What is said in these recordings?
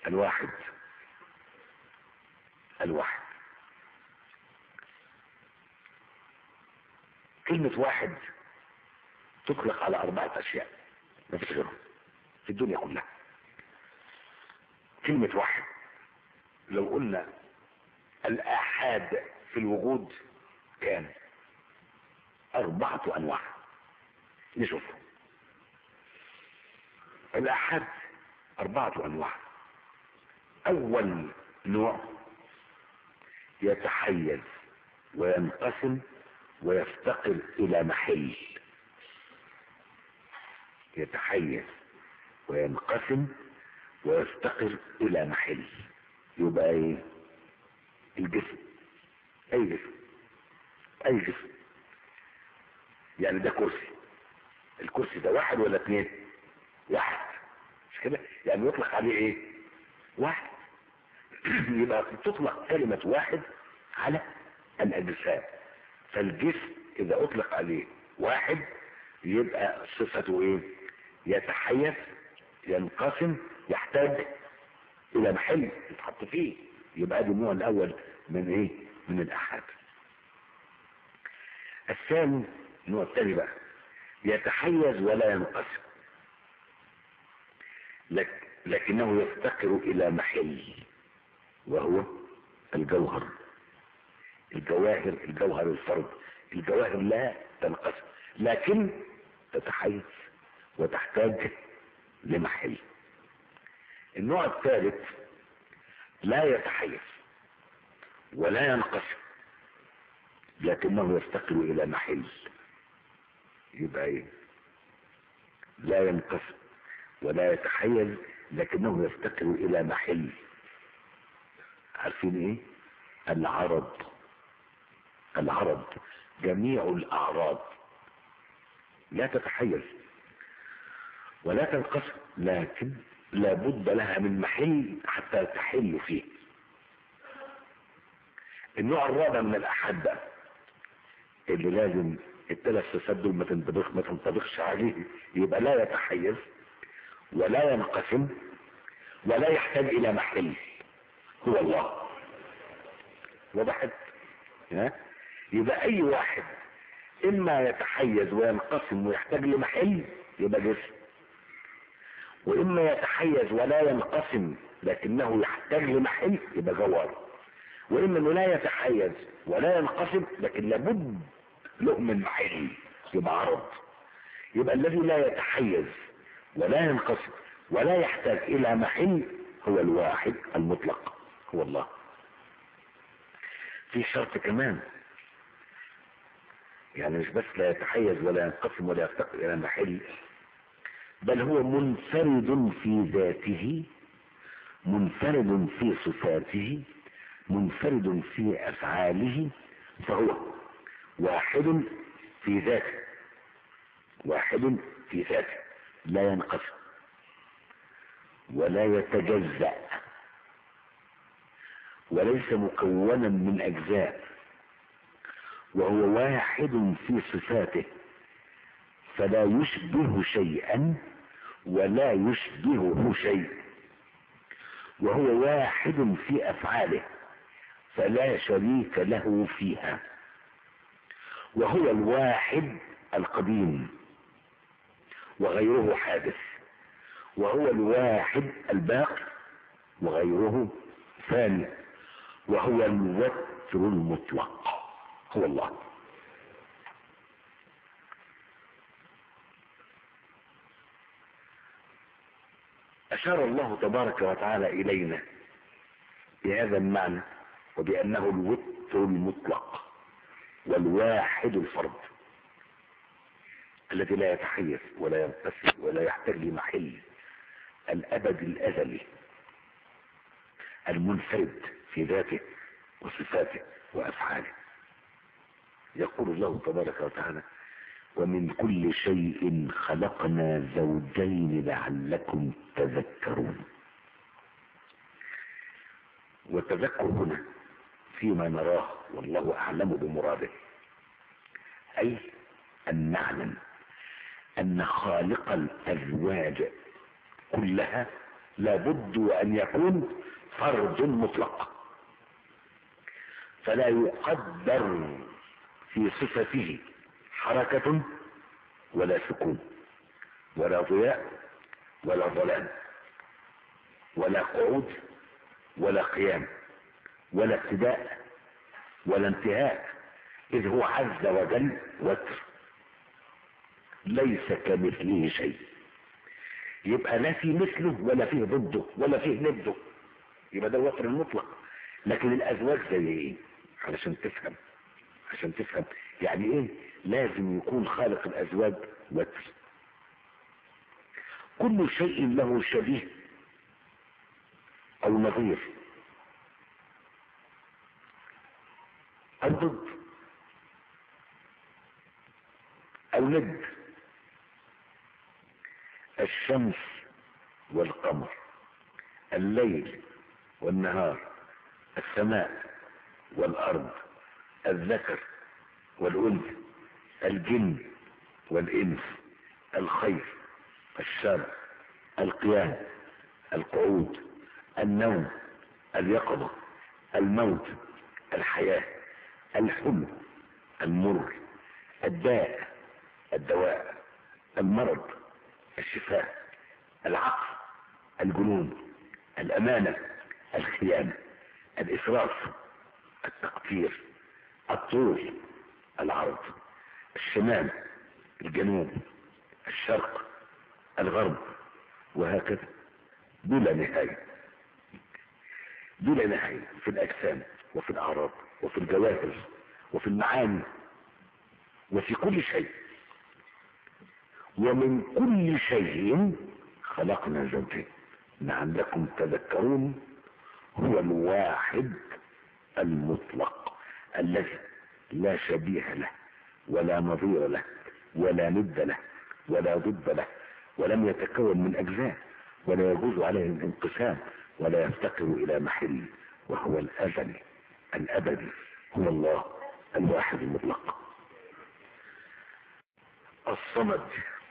الواحد الواحد كلمة واحد تطلق على أربعة أشياء ما فيش غيرهم في الدنيا كلها كلمة واحد لو قلنا الآحاد في الوجود كان أربعة أنواع نشوف الآحاد أربعة أنواع أول نوع يتحيز وينقسم ويفتقر إلى محل يتحيز وينقسم ويفتقر إلى محل يبقى إيه الجسم أي جسم أي جسم يعني ده كرسي الكرسي ده واحد ولا اثنين واحد مش كده يعني يطلق عليه ايه واحد يبقى تطلق كلمة واحد على الأجسام فالجسم إذا أطلق عليه واحد يبقى صفته ايه يتحيز ينقسم يحتاج الى محل يتحط فيه يبقى ده النوع الاول من ايه من الاحاد الثاني النوع الثاني بقى يتحيز ولا ينقسم لك لكنه يفتقر الى محل وهو الجوهر الجواهر الجوهر الفرد الجواهر لا تنقسم لكن تتحيز وتحتاج لمحل النوع الثالث لا يتحيز ولا ينقسم لكنه يفتقر الى محل يبقى ايه لا ينقسم ولا يتحيز لكنه يفتقر الى محل عارفين ايه العرض العرض جميع الاعراض لا تتحيز ولا تنقسم لكن لابد لها من محل حتى تحل فيه النوع الرابع من الاحاد بقى اللي لازم الثلاث صفات دول ما تنطبخ ما تنطبخش عليه يبقى لا يتحيز ولا ينقسم ولا يحتاج الى محل هو الله وضحت ها يبقى اي واحد اما يتحيز وينقسم ويحتاج لمحل يبقى جسم واما يتحيز ولا ينقسم لكنه يحتاج لمحل يبقى جوهر واما انه لا يتحيز ولا ينقسم لكن لابد له من محل يبقى عرض يبقى الذي لا يتحيز ولا ينقسم ولا يحتاج الى محل هو الواحد المطلق هو الله في شرط كمان يعني مش بس لا يتحيز ولا ينقسم ولا يفتقر الى محل بل هو منفرد في ذاته منفرد في صفاته منفرد في افعاله فهو واحد في ذاته واحد في ذاته لا ينقسم ولا يتجزأ وليس مكونا من اجزاء وهو واحد في صفاته فلا يشبه شيئا ولا يشبهه شيء وهو واحد في افعاله فلا شريك له فيها وهو الواحد القديم وغيره حادث وهو الواحد الباقي وغيره ثاني وهو الوتر المطلق هو الله أشار الله تبارك وتعالى إلينا بهذا المعنى وبأنه الوتر المطلق والواحد الفرد الذي لا يتحيز ولا ينقسم ولا يحتاج لمحل الأبد الأزلي المنفرد في ذاته وصفاته وأفعاله يقول الله تبارك وتعالى ومن كل شيء خلقنا زوجين لعلكم تذكرون والتذكر هنا فيما نراه والله أعلم بمراده أي أن نعلم أن خالق الأزواج كلها لابد أن يكون فرد مطلق فلا يقدر في صفته حركة ولا سكون ولا ضياء ولا ظلام ولا قعود ولا قيام ولا ابتداء ولا انتهاء إذ هو عز وجل وتر ليس كمثله شيء يبقى لا في مثله ولا فيه ضده ولا فيه نده يبقى ده الوتر المطلق لكن الازواج زي ايه علشان تفهم عشان تفهم يعني ايه لازم يكون خالق الازواج وتر كل شيء له شبيه او نظير او ضد او ند الشمس والقمر الليل والنهار السماء والارض الذكر والانثى الجن والانس الخير الشر القيام القعود النوم اليقظة الموت الحياة الحلم المر الداء الدواء المرض الشفاء العقل الجنون الأمانة الخيانة الإسراف التقدير الطول العرض الشمال الجنوب الشرق الغرب وهكذا بلا نهاية بلا نهاية في الأجسام وفي الأعراض وفي الجواهر وفي المعاني وفي كل شيء ومن كل شيء خلقنا زوجين لعلكم تذكرون هو الواحد المطلق الذي لا شبيه له ولا نظير له ولا ند له ولا ضد له ولم يتكون من أجزاء ولا يجوز عليه الانقسام ولا يفتقر إلى محل وهو الأزلي الأبدي هو الله الواحد المطلق الصمد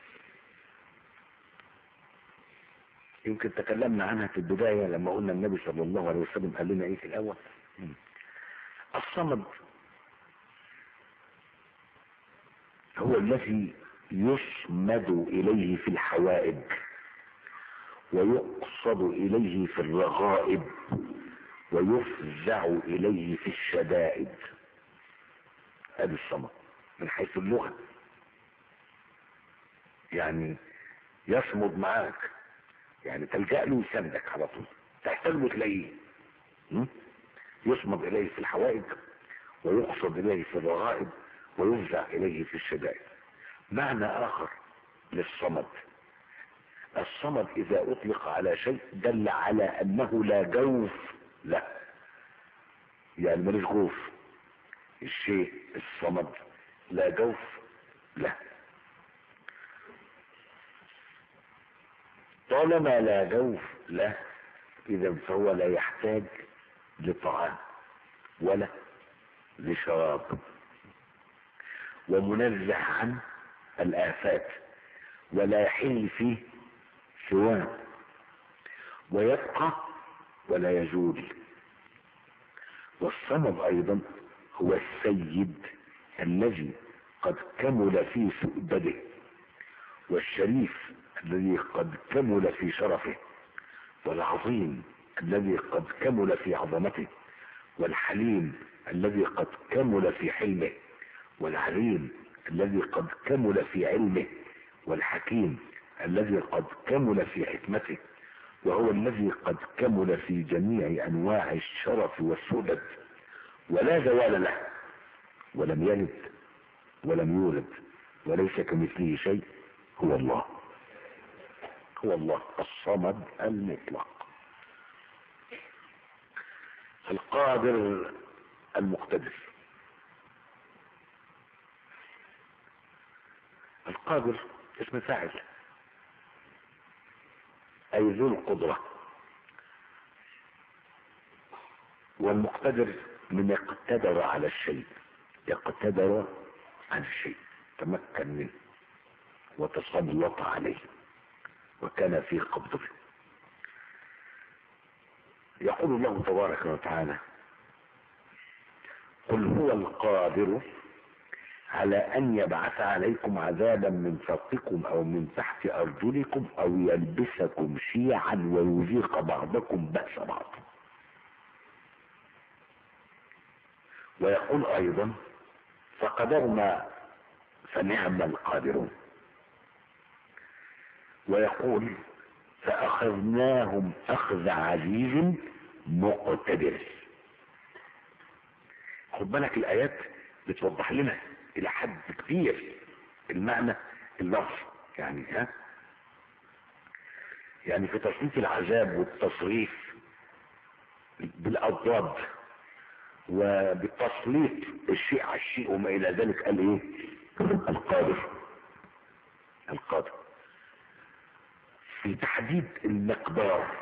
يمكن تكلمنا عنها في البداية لما قلنا النبي صلى الله عليه وسلم قال لنا ايه في الأول الصمد هو الذي يصمد إليه في الحوائج ويقصد إليه في الرغائب ويفزع إليه في الشدائد هذا الصمد من حيث اللغة يعني يصمد معاك يعني تلجأ له يساندك على طول تحتاج له تلاقيه يصمد إليه في الحوائج ويقصد إليه في الرغائب ويفزع إليه في الشدائد معنى آخر للصمد الصمد إذا أطلق على شيء دل على أنه لا جوف له يعني ملوش جوف الشيء الصمد لا جوف له طالما لا جوف له إذا فهو لا يحتاج لطعام ولا لشراب ومنزه عن الآفات ولا يحل فيه سواه ويبقى ولا يزول والصمد أيضا هو السيد الذي قد كمل في سؤدده والشريف الذي قد كمل في شرفه والعظيم الذي قد كمل في عظمته والحليم الذي قد كمل في حلمه والعليم الذي قد كمل في علمه والحكيم الذي قد كمل في حكمته وهو الذي قد كمل في جميع انواع الشرف والسدد ولا زوال له ولم يلد ولم يولد وليس كمثله شيء هو الله هو الله الصمد المطلق القادر المقتدر القادر اسم فاعل أي ذو القدرة والمقتدر من يقتدر على الشيء يقتدر عن الشيء تمكن منه وتسلط عليه وكان في قبضته يقول الله تبارك وتعالى قل هو القادر على ان يبعث عليكم عذابا من فوقكم او من تحت ارجلكم او يلبسكم شيعا ويذيق بعضكم بأس بعض ويقول ايضا فقدرنا فنعم القادرون ويقول فأخذناهم أخذ عزيز مقتدر خد بالك الآيات بتوضح لنا إلى حد كبير المعنى اللفظ يعني ها يعني في تصنيف العذاب والتصريف بالأضداد وبتسليط الشيء على الشيء وما إلى ذلك قال إيه القادر القادر في تحديد المقدار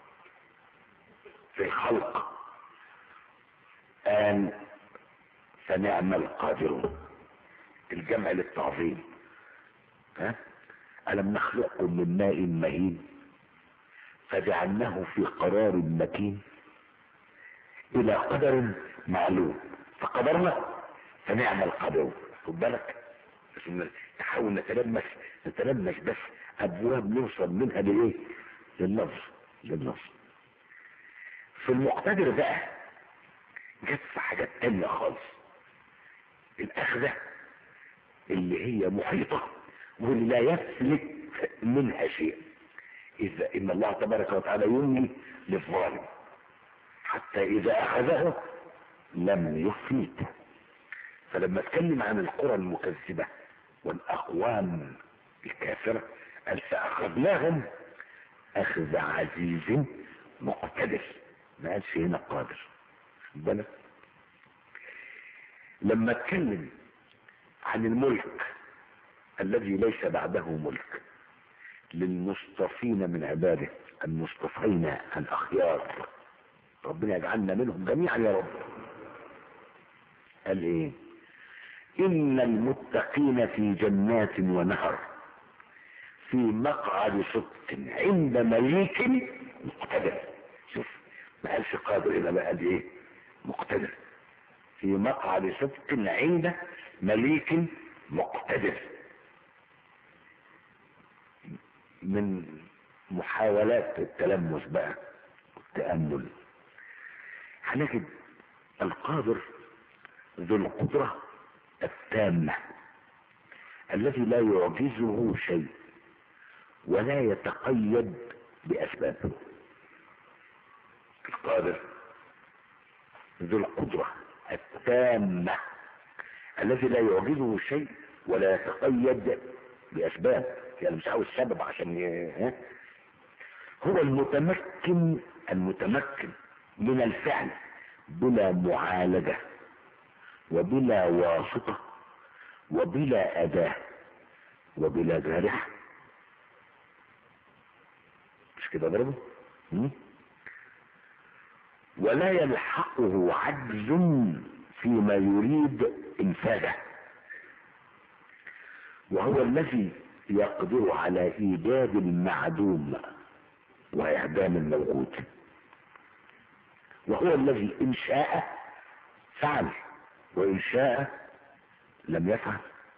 في الخلق آن فنعم القادرون الجمع للتعظيم ها ألم نخلقكم من ماء مهين فجعلناه في قرار مكين إلى قدر معلوم فقدرنا فنعم القادرون خد بالك بس نحاول نتلمس نتلمس بس ابواب نوصل منها لايه لللفظ لللفظ في المقتدر بقى جت في حاجات تانية خالص الاخذة اللي هي محيطة واللي لا يفلت منها شيء اذا ان الله تبارك وتعالى يملي للظالم حتى اذا اخذه لم يفلت فلما اتكلم عن القرى المكذبة والاقوام الكافرة قال فأخذناهم أخذ عزيز مقتدر ما قالش هنا قادر بالك لما اتكلم عن الملك الذي ليس بعده ملك للمصطفين من عباده المصطفين الأخيار ربنا يجعلنا منهم جميعا يا رب قال ايه إن المتقين في جنات ونهر في مقعد صدق عند مليك مقتدر شوف ما قالش قادر هنا بقى قال ايه مقتدر في مقعد صدق عند مليك مقتدر من محاولات التلمس بقى والتأمل هنجد القادر ذو القدرة التامة الذي لا يعجزه شيء ولا يتقيد بأسبابه القادر ذو القدرة التامة الذي لا يعجزه شيء ولا يتقيد بأسباب يعني مش عاوز سبب عشان ي... ها؟ هو المتمكن المتمكن من الفعل بلا معالجة وبلا واسطة وبلا أداة وبلا جارحة مش كده ضربه ولا يلحقه عجز فيما يريد انفاذه وهو الذي يقدر على ايجاد المعدوم واعدام الموجود وهو الذي ان شاء فعل وان شاء لم يفعل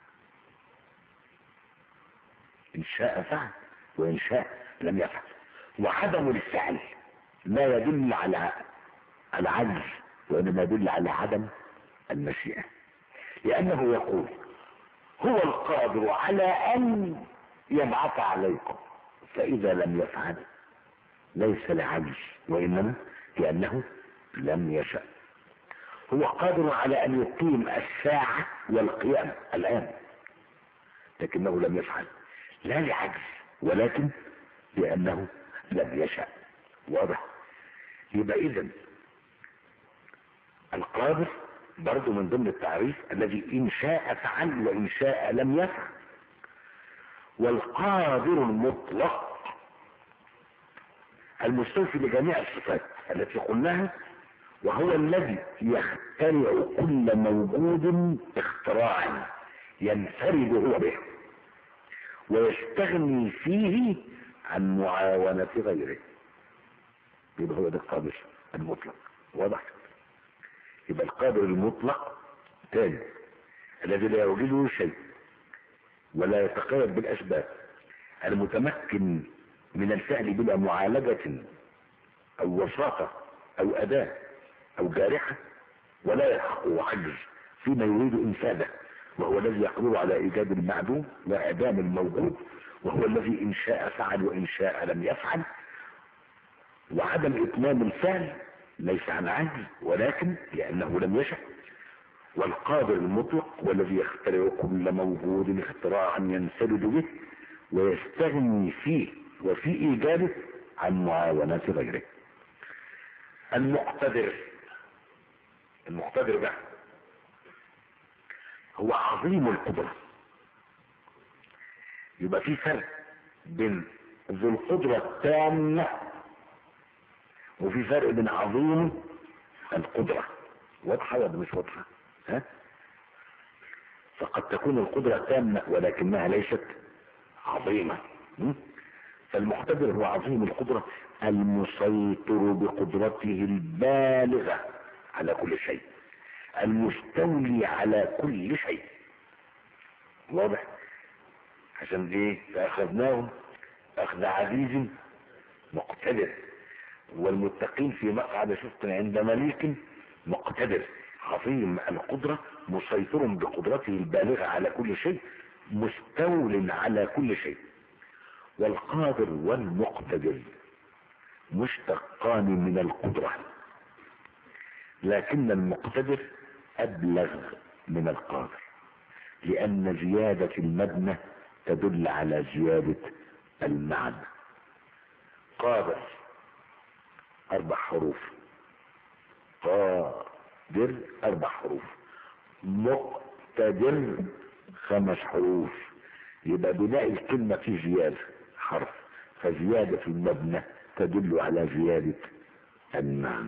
ان شاء فعل وان شاء لم يفعل وعدم الفعل لا يدل على العجز وانما يدل على عدم المشيئة لانه يقول هو القادر على ان يبعث عليكم فاذا لم يفعل ليس لعجز وانما لانه لم يشأ هو قادر على ان يقيم الساعة والقيام الان لكنه لم يفعل لا لعجز ولكن لانه لم يشأ واضح يبقى اذا القادر برضه من ضمن التعريف الذي ان شاء فعل وان شاء لم يفعل والقادر المطلق المستوفي لجميع الصفات التي قلناها وهو الذي يخترع كل موجود اختراعا ينفرد هو به ويستغني فيه عن معاونة غيره يبقى هو ده القادر المطلق واضح يبقى القادر المطلق تاني الذي لا يوجده شيء ولا يتقيد بالاسباب المتمكن من الفعل بلا معالجة او وساطة او اداة او جارحة ولا يلحقه عجز فيما يريد انفاذه وهو الذي يقدر على ايجاد المعدوم واعدام الموجود وهو الذي ان شاء فعل وان شاء لم يفعل وعدم اتمام الفعل ليس عن عجز ولكن لانه لم يشأ والقادر المطلق والذي يخترع كل موجود اختراعا ينسدد به ويستغني فيه وفي ايجاده عن معاونات غيره المقتدر المقتدر بقى هو عظيم القدرة يبقى في فرق بين ذو القدرة التامة وفي فرق بين عظيم القدرة واضحة ولا مش واضحة ها فقد تكون القدرة تامة ولكنها ليست عظيمة م? فالمقتدر هو عظيم القدرة المسيطر بقدرته البالغة على كل شيء المستولي على كل شيء واضح عشان دي فأخذناهم أخذ عزيز مقتدر والمتقين في مقعد صدق عند مليك مقتدر عظيم القدرة مسيطر بقدرته البالغة على كل شيء مستول على كل شيء والقادر والمقتدر مشتقان من القدرة لكن المقتدر أبلغ من القادر لأن زيادة المبنى تدل على زيادة المعنى قادر أربع حروف قادر أربع حروف مقتدر خمس حروف يبقى بناء الكلمة في زيادة حرف فزيادة المبنى تدل على زيادة المعنى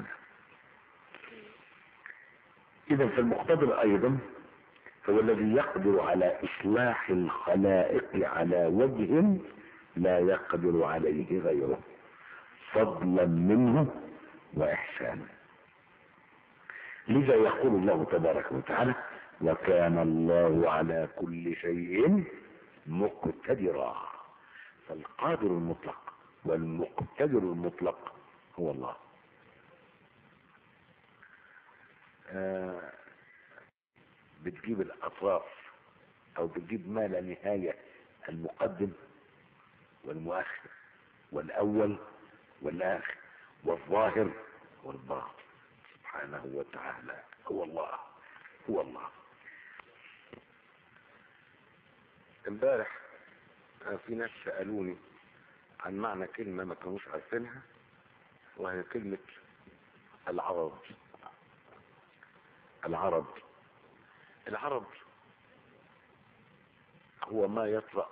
إذا فالمقتدر أيضا هو الذي يقدر على إصلاح الخلائق على وجه لا يقدر عليه غيره فضلا منه وإحسانا لذا يقول الله تبارك وتعالى وكان الله على كل شيء مقتدرا فالقادر المطلق والمقتدر المطلق هو الله آه بتجيب الأطراف أو بتجيب ما لا نهاية المقدم والمؤخر والأول والآخر والظاهر والباطن سبحانه وتعالى هو الله هو الله امبارح في ناس سألوني عن معنى كلمة ما كانوش عارفينها وهي كلمة العرض العرض العرض هو ما يطرأ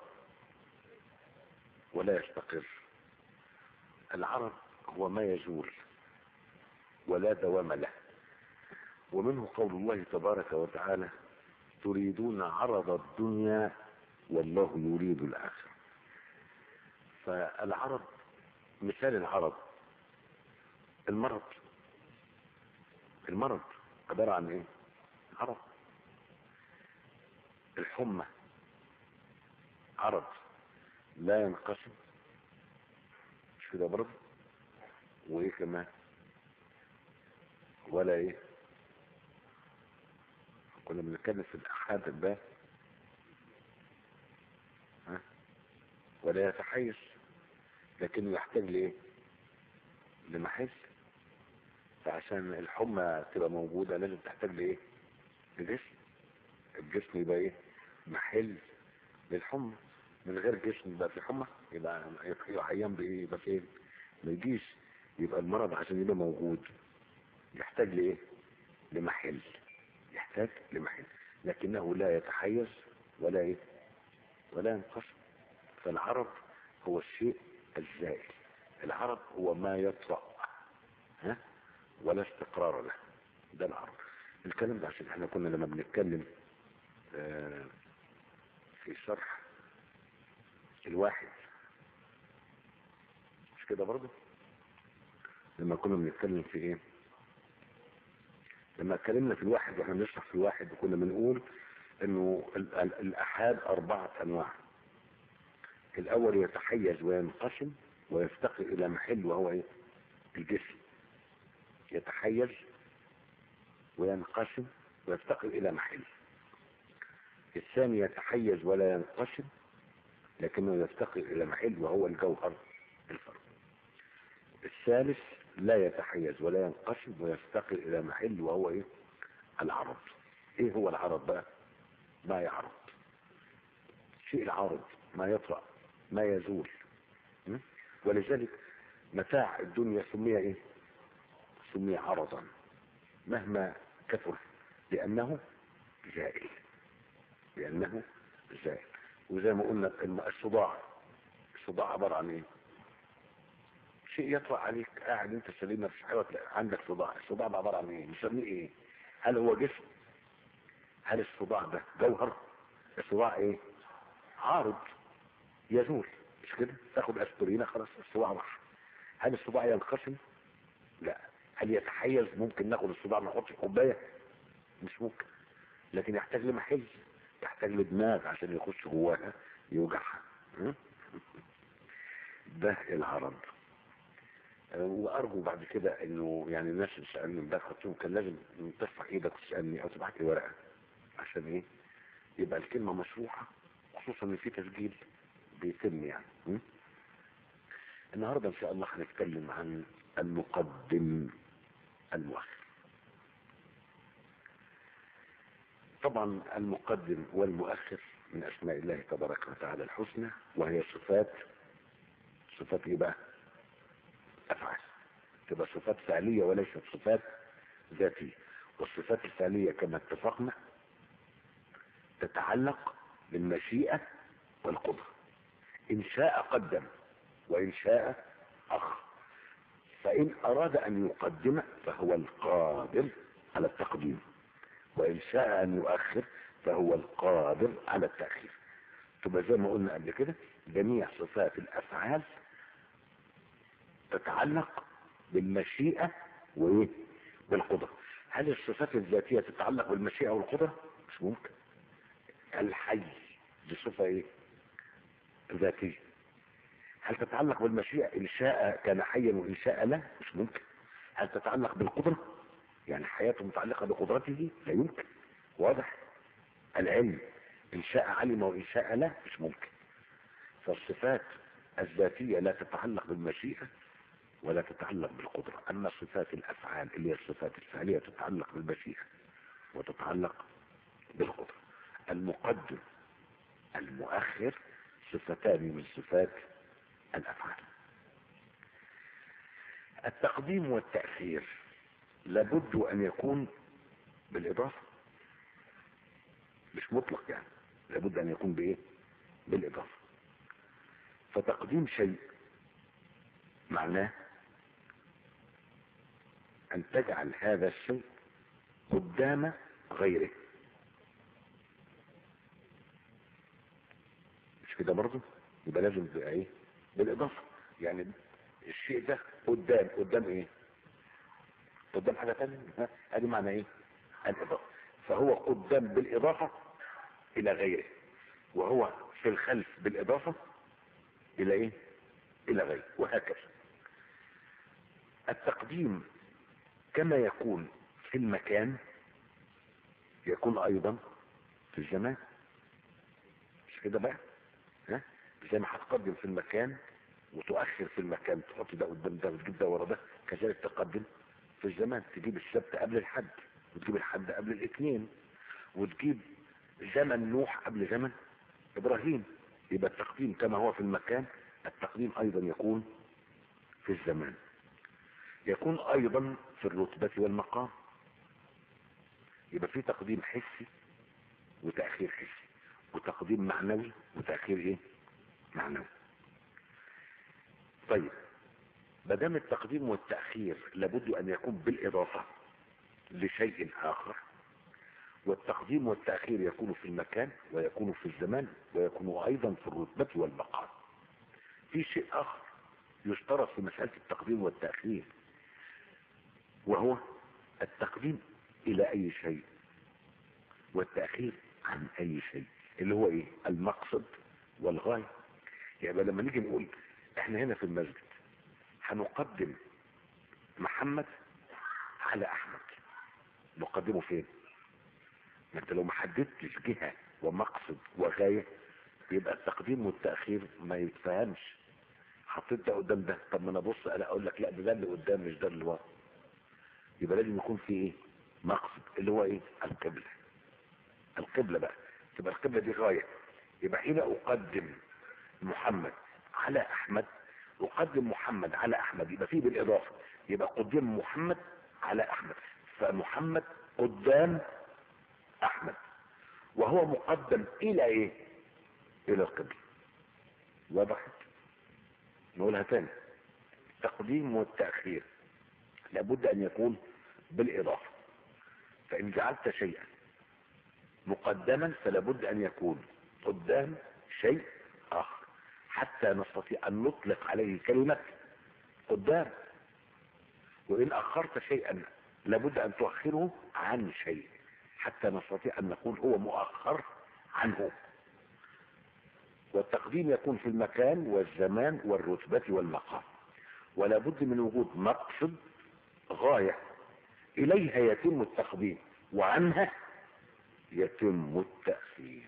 ولا يستقر العرض هو ما يزول ولا دوام له ومنه قول الله تبارك وتعالى تريدون عرض الدنيا والله يريد الآخرة فالعرض مثال العرض المرض المرض عبارة عن ايه عرض الحمى عرض لا ينقسم مش كده برضه وايه كمان ولا ايه كنا بنتكلم في الاحاد الباب ها ولا يتحيز لكنه يحتاج لايه لمحس فعشان الحمى تبقى موجودة لازم تحتاج لايه لجسم الجسم يبقى ايه محل للحمى من غير جسم يبقى في حمى يبقى يبقى عيان بايه يبقى فين ما يجيش يبقى المرض عشان يبقى موجود يحتاج لايه لمحل يحتاج لمحل لكنه لا يتحيز ولا ايه ولا ينقسم فالعرض هو الشيء الزائل العرض هو ما يطرأ ها ولا استقرار له ده العرض الكلام ده عشان احنا كنا لما بنتكلم آه في شرح الواحد مش كده برضه لما كنا بنتكلم في ايه لما اتكلمنا في الواحد واحنا بنشرح في الواحد وكنا بنقول انه ال- ال- الاحاد اربعة انواع الاول يتحيز وينقسم ويفتقر الى محل وهو ايه الجسم يتحيز وينقسم ويفتقر الى محل الثاني يتحيز ولا ينقسم لكنه يفتقر الى محل وهو الجوهر الفرد الثالث لا يتحيز ولا ينقسم ويفتقر الى محل وهو ايه العرض ايه هو العرض بقى ما يعرض شيء العارض ما يطرأ ما يزول م? ولذلك متاع الدنيا سمي ايه سمي عرضا مهما كثر لانه زائل لانه زائل وزي ما قلنا ان الصداع الصداع عبارة عن ايه شيء يطرأ عليك قاعد انت سليم مفيش حاجه تلاقي عندك صداع الصداع ده عباره عن ايه نسميه ايه هل هو جسم هل الصداع ده جوهر الصداع ايه عارض يزول مش كده تاخد اسبرين خلاص الصداع راح هل الصداع ينقسم لا هل يتحيز ممكن ناخد الصداع نحط في كوبايه مش ممكن لكن يحتاج لمحل يحتاج لدماغ عشان يخش جواها يوجعها م? ده العرض وارجو بعد كده انه يعني الناس اللي سالني امبارح قلت لهم كان لازم ترفع ايدك وتسالني او تبعت لي ورقه عشان ايه يبقى الكلمه مشروحه خصوصا ان في تسجيل بيتم يعني م? النهارده ان شاء الله هنتكلم عن المقدم المؤخر طبعا المقدم والمؤخر من اسماء الله تبارك وتعالى الحسنى وهي صفات صفات ايه بقى افعال تبقى صفات فعلية وليست صفات ذاتية والصفات الفعلية كما اتفقنا تتعلق بالمشيئة والقدرة إن شاء قدم وإن شاء أخر فإن أراد أن يقدم فهو القادر على التقديم وإن شاء أن يؤخر فهو القادر على التأخير تبقى زي ما قلنا قبل كده جميع صفات الأفعال تتعلق بالمشيئة وايه بالقدرة هل الصفات الذاتية تتعلق بالمشيئة والقدرة مش ممكن الحي دي صفة ايه ذاتية هل تتعلق بالمشيئة إن شاء كان حيا وإن شاء لا مش ممكن هل تتعلق بالقدرة يعني حياته متعلقة بقدرته لا يمكن واضح العلم إن شاء علم وإن شاء لا مش ممكن فالصفات الذاتية لا تتعلق بالمشيئة ولا تتعلق بالقدرة أما صفات الأفعال اللي هي الصفات الفعلية تتعلق بالمشيئة وتتعلق بالقدرة المقدم المؤخر صفتان من صفات الأفعال التقديم والتأخير لابد أن يكون بالإضافة مش مطلق يعني لابد أن يكون بإيه بالإضافة فتقديم شيء معناه أن تجعل هذا الشيء قدام غيره مش كده برضه يبقى لازم تبقى ايه بالإضافة يعني الشيء ده قدام قدام ايه قدام حاجة تانية ها ادي معنى ايه الإضافة فهو قدام بالإضافة إلى غيره وهو في الخلف بالإضافة إلى ايه إلى غيره وهكذا التقديم كما يكون في المكان يكون ايضا في الزمان مش كده بقى ها زي ما هتقدم في المكان وتؤخر في المكان تحط ده قدام ده وتجيب ده ورا ده كذلك تقدم في الزمان تجيب السبت قبل الحد وتجيب الحد قبل الاثنين وتجيب زمن نوح قبل زمن ابراهيم يبقى التقديم كما هو في المكان التقديم ايضا يكون في الزمان يكون ايضا في الرتبة والمقام يبقى في تقديم حسي وتأخير حسي وتقديم معنوي وتأخير ايه معنوي طيب ما دام التقديم والتأخير لابد ان يكون بالاضافة لشيء اخر والتقديم والتأخير يكون في المكان ويكون في الزمان ويكون ايضا في الرتبة والمقام في شيء اخر يشترط في مسألة التقديم والتأخير وهو التقديم الى اي شيء والتأخير عن اي شيء اللي هو ايه المقصد والغاية يعني لما نيجي نقول احنا هنا في المسجد هنقدم محمد على احمد نقدمه فين ما انت لو ما حددتش جهة ومقصد وغاية يبقى التقديم والتأخير ما يتفهمش حطيت ده قدام ده طب ما انا ابص انا اقول لك لا ده ده اللي قدام مش ده اللي ورا يبقى لازم يكون في ايه مقصد اللي هو ايه القبلة القبلة بقى تبقى القبلة دي غاية يبقى حين اقدم محمد على احمد اقدم محمد على احمد يبقى فيه بالاضافة يبقى قدم محمد على احمد فمحمد قدام احمد وهو مقدم الى ايه الى القبلة وضحت نقولها تاني التقديم والتأخير لابد ان يكون بالاضافة فان جعلت شيئا مقدما فلابد ان يكون قدام شيء اخر حتى نستطيع ان نطلق عليه كلمة قدام وان اخرت شيئا لابد ان تؤخره عن شيء حتى نستطيع ان نقول هو مؤخر عنه والتقديم يكون في المكان والزمان والرتبة والمقام ولا بد من وجود مقصد غاية إليها يتم التقديم وعنها يتم التأخير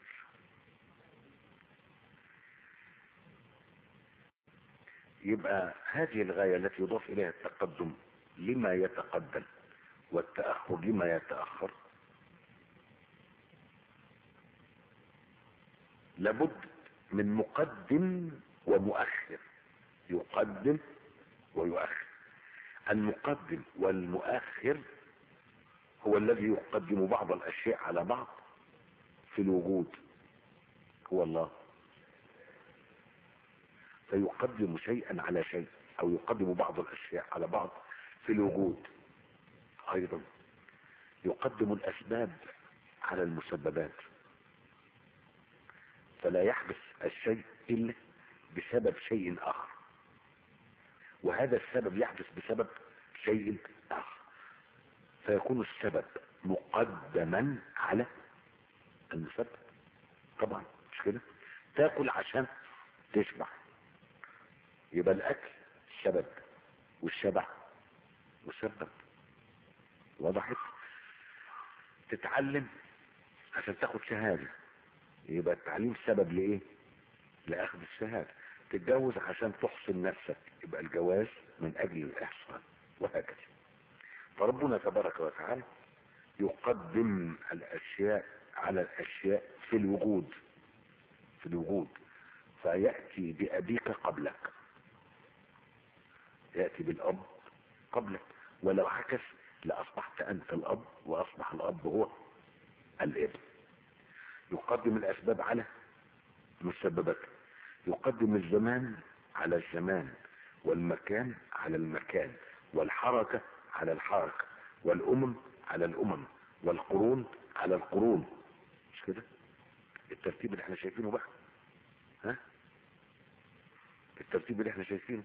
يبقى هذه الغاية التي يضاف إليها التقدم لما يتقدم والتأخر لما يتأخر لابد من مقدم ومؤخر يقدم ويؤخر المقدم والمؤخر هو الذي يقدم بعض الأشياء على بعض في الوجود هو الله فيقدم شيئا على شيء أو يقدم بعض الأشياء على بعض في الوجود أيضا يقدم الأسباب على المسببات فلا يحدث الشيء إلا بسبب شيء آخر وهذا السبب يحدث بسبب شيء آخر فيكون السبب مقدما على المسبب طبعا مش كده تاكل عشان تشبع يبقى الأكل سبب والشبع مسبب وضحت تتعلم عشان تاخد شهادة يبقى التعليم سبب لايه لاخذ الشهادة تتجوز عشان تحسن نفسك يبقى الجواز من اجل الاحسان وهكذا فربنا تبارك وتعالى يقدم الاشياء على الاشياء في الوجود في الوجود فيأتي بأبيك قبلك يأتي بالأب قبلك ولو عكس لأصبحت أنت الأب وأصبح الأب هو الابن يقدم الأسباب على المسببات يقدم الزمان على الزمان والمكان على المكان والحركة على الحركة والأمم على الأمم والقرون على القرون مش كده الترتيب اللي احنا شايفينه بقى ها الترتيب اللي احنا شايفينه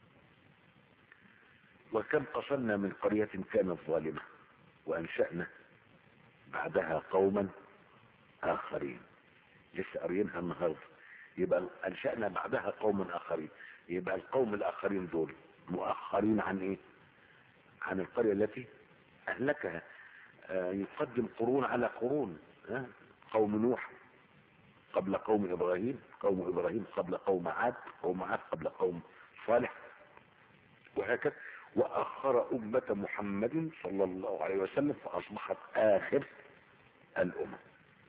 وكم قصلنا من قرية كانت ظالمة وأنشأنا بعدها قوما آخرين لسه قاريينها النهارده يبقى أنشأنا بعدها قوما آخرين يبقى القوم الآخرين دول مؤخرين عن إيه؟ عن القرية التي أهلكها آه يقدم قرون على قرون آه قوم نوح قبل قوم إبراهيم قوم إبراهيم قبل قوم عاد قوم عاد قبل قوم صالح وهكذا وأخر أمة محمد صلى الله عليه وسلم فأصبحت آخر الأمم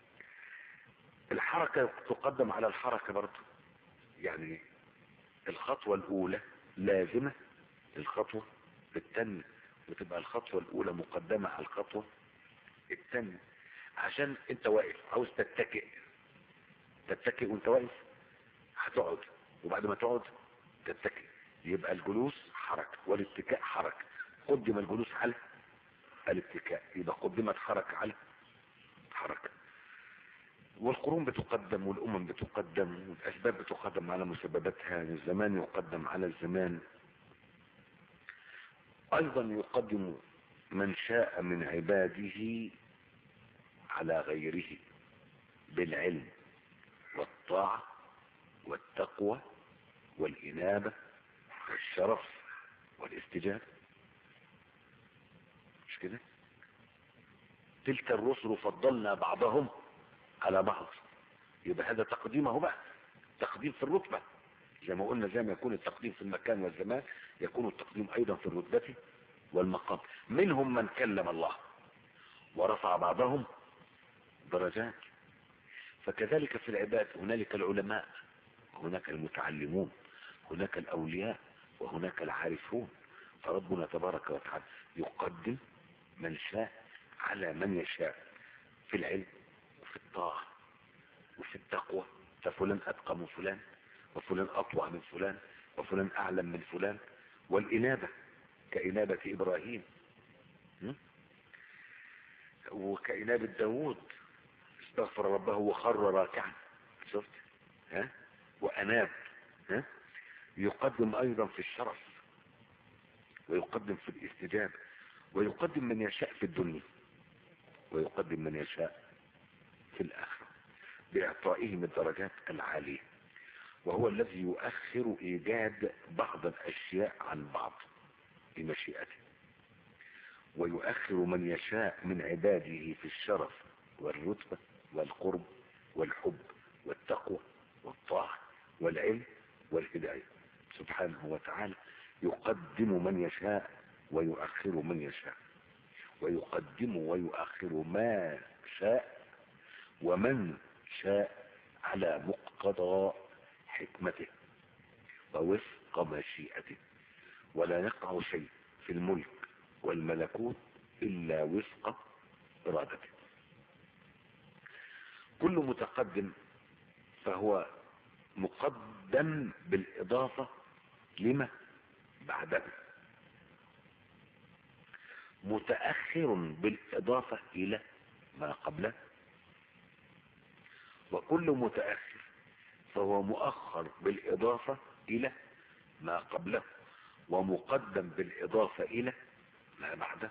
الحركة تقدم على الحركة برضه يعني الخطوة الأولى لازمة للخطوة الثانية وتبقى الخطوة الأولى مقدمة على الخطوة الثانية عشان انت واقف عاوز تتكئ تتكئ وانت واقف هتقعد وبعد ما تقعد تتكئ يبقى الجلوس حركة والاتكاء حركة قدم الجلوس على الاتكاء يبقى قدمت حركة على حركة والقرون بتقدم والأمم بتقدم والأسباب بتقدم على مسبباتها الزمان يقدم على الزمان أيضا يقدم من شاء من عباده على غيره بالعلم والطاعة والتقوى والإنابة والشرف والاستجابة مش كده تلك الرسل فضلنا بعضهم على بعض يبقى هذا تقديمه بقى تقديم في الرتبة زي ما قلنا زي ما يكون التقديم في المكان والزمان يكون التقديم ايضا في الرتبة والمقام منهم من كلم الله ورفع بعضهم درجات فكذلك في العباد هنالك العلماء هناك المتعلمون هناك الاولياء وهناك العارفون فربنا تبارك وتعالى يقدم من شاء على من يشاء في العلم وفي الطاعة وفي التقوى ففلان أتقى من فلان وفلان أطوع من فلان وفلان أعلم من فلان والإنابة كإنابة إبراهيم م? وكإنابة داود استغفر ربه وخر راكعا شفت ها وأناب ها يقدم أيضا في الشرف ويقدم في الاستجابة ويقدم من يشاء في الدنيا ويقدم من يشاء في الآخرة بإعطائهم الدرجات العالية وهو الذي يؤخر إيجاد بعض الأشياء عن بعض بمشيئته ويؤخر من يشاء من عباده في الشرف والرتبة والقرب والحب والتقوى والطاعة والعلم والهداية سبحانه وتعالى يقدم من يشاء ويؤخر من يشاء ويقدم ويؤخر ما شاء ومن شاء على مقتضى حكمته ووفق مشيئته ولا يقع شيء في الملك والملكوت إلا وفق إرادته كل متقدم فهو مقدم بالإضافة لما بعده متأخر بالإضافة إلى ما قبله وكل متأخر فهو مؤخر بالإضافة إلى ما قبله ومقدم بالإضافة إلى ما بعده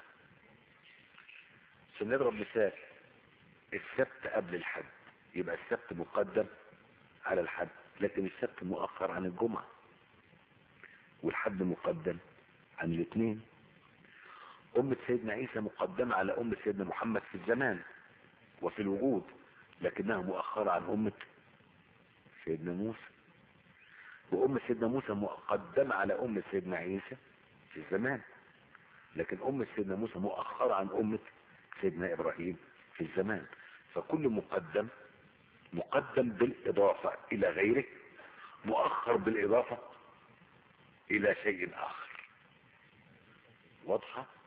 سنضرب مثال السبت قبل الحد يبقى السبت مقدم على الحد لكن السبت مؤخر عن الجمعة والحد مقدم عن الاثنين أمة سيدنا عيسى مقدمة على أمة سيدنا محمد في الزمان وفي الوجود لكنها مؤخرة عن أمة سيدنا موسى وأمة سيدنا موسى مقدمة على أمة سيدنا عيسى في الزمان لكن أمة سيدنا موسى مؤخرة عن أمة سيدنا إبراهيم في الزمان فكل مقدم مقدم بالإضافة إلى غيره مؤخر بالإضافة إلى شيء آخر واضحة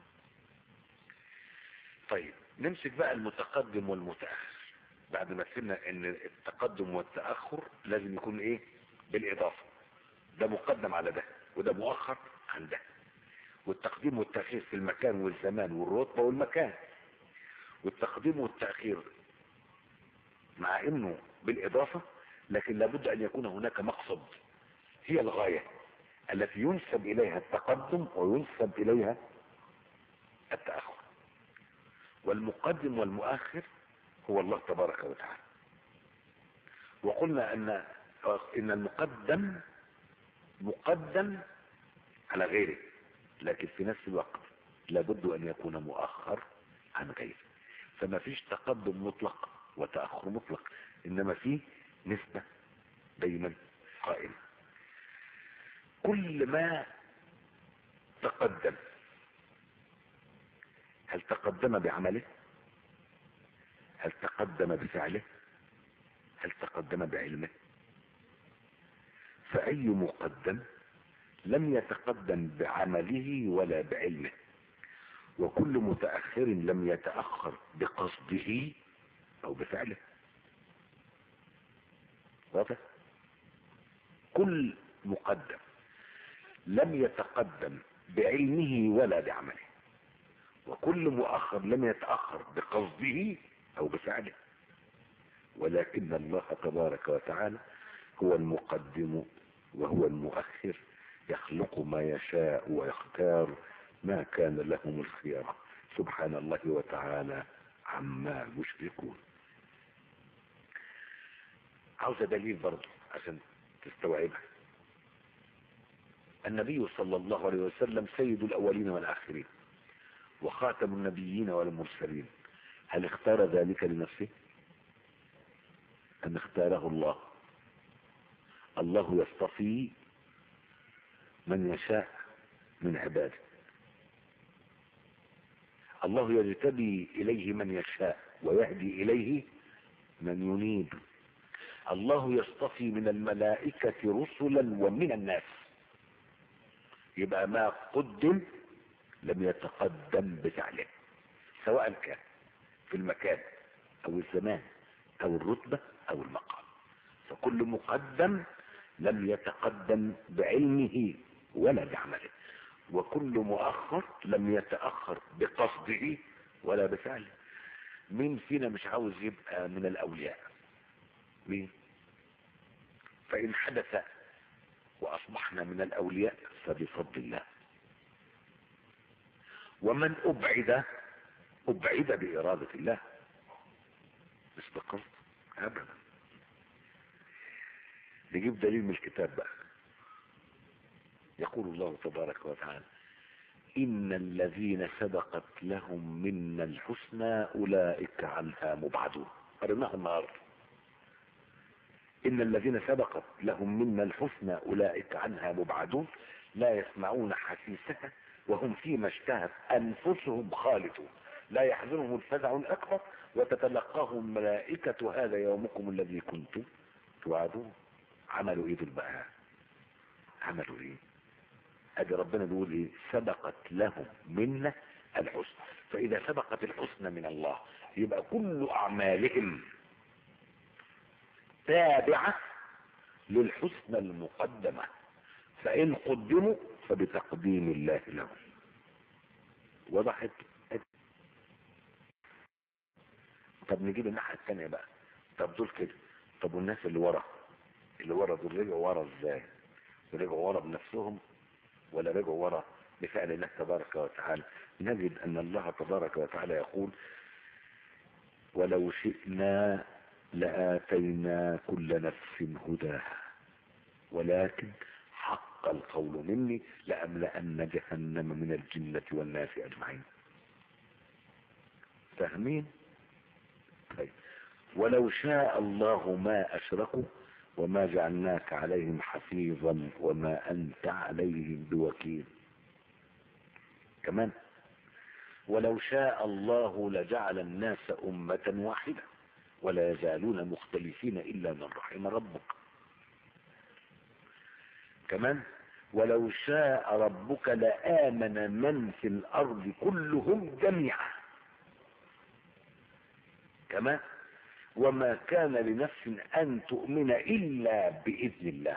طيب نمسك بقى المتقدم والمتأخر بعد ما فهمنا ان التقدم والتأخر لازم يكون ايه بالاضافة ده مقدم على ده وده مؤخر عن ده والتقديم والتأخير في المكان والزمان والرتبة والمكان والتقديم والتأخير مع انه بالاضافة لكن لابد ان يكون هناك مقصد هي الغاية التي ينسب اليها التقدم وينسب اليها التأخر والمقدم والمؤخر هو الله تبارك وتعالى وقلنا ان ان المقدم مقدم على غيره لكن في نفس الوقت لابد ان يكون مؤخر عن غيره فما فيش تقدم مطلق وتأخر مطلق انما فيه نسبة دايما قائمة كل ما تقدم هل تقدم بعمله هل تقدم بفعله هل تقدم بعلمه فأي مقدم لم يتقدم بعمله ولا بعلمه وكل متأخر لم يتأخر بقصده أو بفعله واضح كل مقدم لم يتقدم بعلمه ولا بعمله وكل مؤخر لم يتأخر بقصده او بفعله ولكن الله تبارك وتعالى هو المقدم وهو المؤخر يخلق ما يشاء ويختار ما كان لهم الخيار سبحان الله وتعالى عما يشركون عاوزة دليل برضه عشان تستوعبها النبي صلى الله عليه وسلم سيد الأولين والآخرين وخاتم النبيين والمرسلين هل اختار ذلك لنفسه أم اختاره الله الله يصطفي من يشاء من عباده الله يجتبي إليه من يشاء ويهدي إليه من ينيب الله يصطفي من الملائكة رسلا ومن الناس يبقى ما قدم لم يتقدم بفعله سواء كان في المكان او الزمان او الرتبة او المقام فكل مقدم لم يتقدم بعلمه ولا بعمله وكل مؤخر لم يتأخر بقصده ولا بفعله مين فينا مش عاوز يبقى من الأولياء مين فإن حدث وأصبحنا من الأولياء فبفضل الله ومن أبعد أبعد بإرادة الله مش بقصد أبدا نجيب دليل من الكتاب بقى يقول الله تبارك وتعالى إن الذين سبقت لهم منا الحسنى أولئك عنها مبعدون قرناها النهارده إن الذين سبقت لهم منا الحسنى أولئك عنها مبعدون لا يسمعون حسيسها وهم فيما اشتهت أنفسهم خالدون لا يحزنهم الفزع الأكبر وتتلقاهم الملائكة هذا يومكم الذي كنتم توعدون عملوا ايه دول بقى عملوا ايه ادي ربنا بيقول ايه سبقت لهم منا الحسنى فاذا سبقت الحسنى من الله يبقى كل اعمالهم تابعة للحسنى المقدمة فإن قدموا فبتقديم الله لهم وضحت طب نجيب الناحية الثانية بقى طب دول كده طب والناس اللي ورا اللي ورا دول رجعوا ورا ازاي رجعوا ورا بنفسهم ولا رجعوا ورا بفعل الله تبارك وتعالى نجد ان الله تبارك وتعالى يقول ولو شئنا لآتينا كل نفس هداها ولكن حق القول مني لأملأن جهنم من الجنة والناس أجمعين فاهمين طيب ولو شاء الله ما أشركوا وما جعلناك عليهم حفيظا وما أنت عليهم بوكيل كمان ولو شاء الله لجعل الناس أمة واحدة ولا يزالون مختلفين إلا من رحم ربك كمان ولو شاء ربك لآمن من في الأرض كلهم جميعا كمان وما كان لنفس أن تؤمن إلا بإذن الله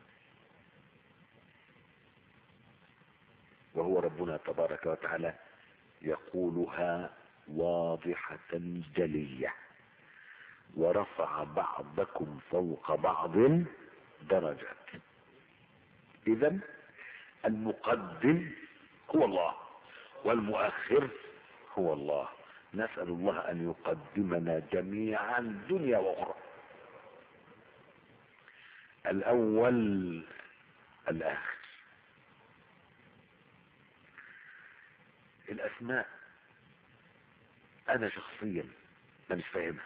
وهو ربنا تبارك وتعالى يقولها واضحة جلية ورفع بعضكم فوق بعض درجات اذا المقدم هو الله والمؤخر هو الله نسأل الله ان يقدمنا جميعا دنيا واخرى الاول الاخر الاسماء انا شخصيا مانيش فاهمها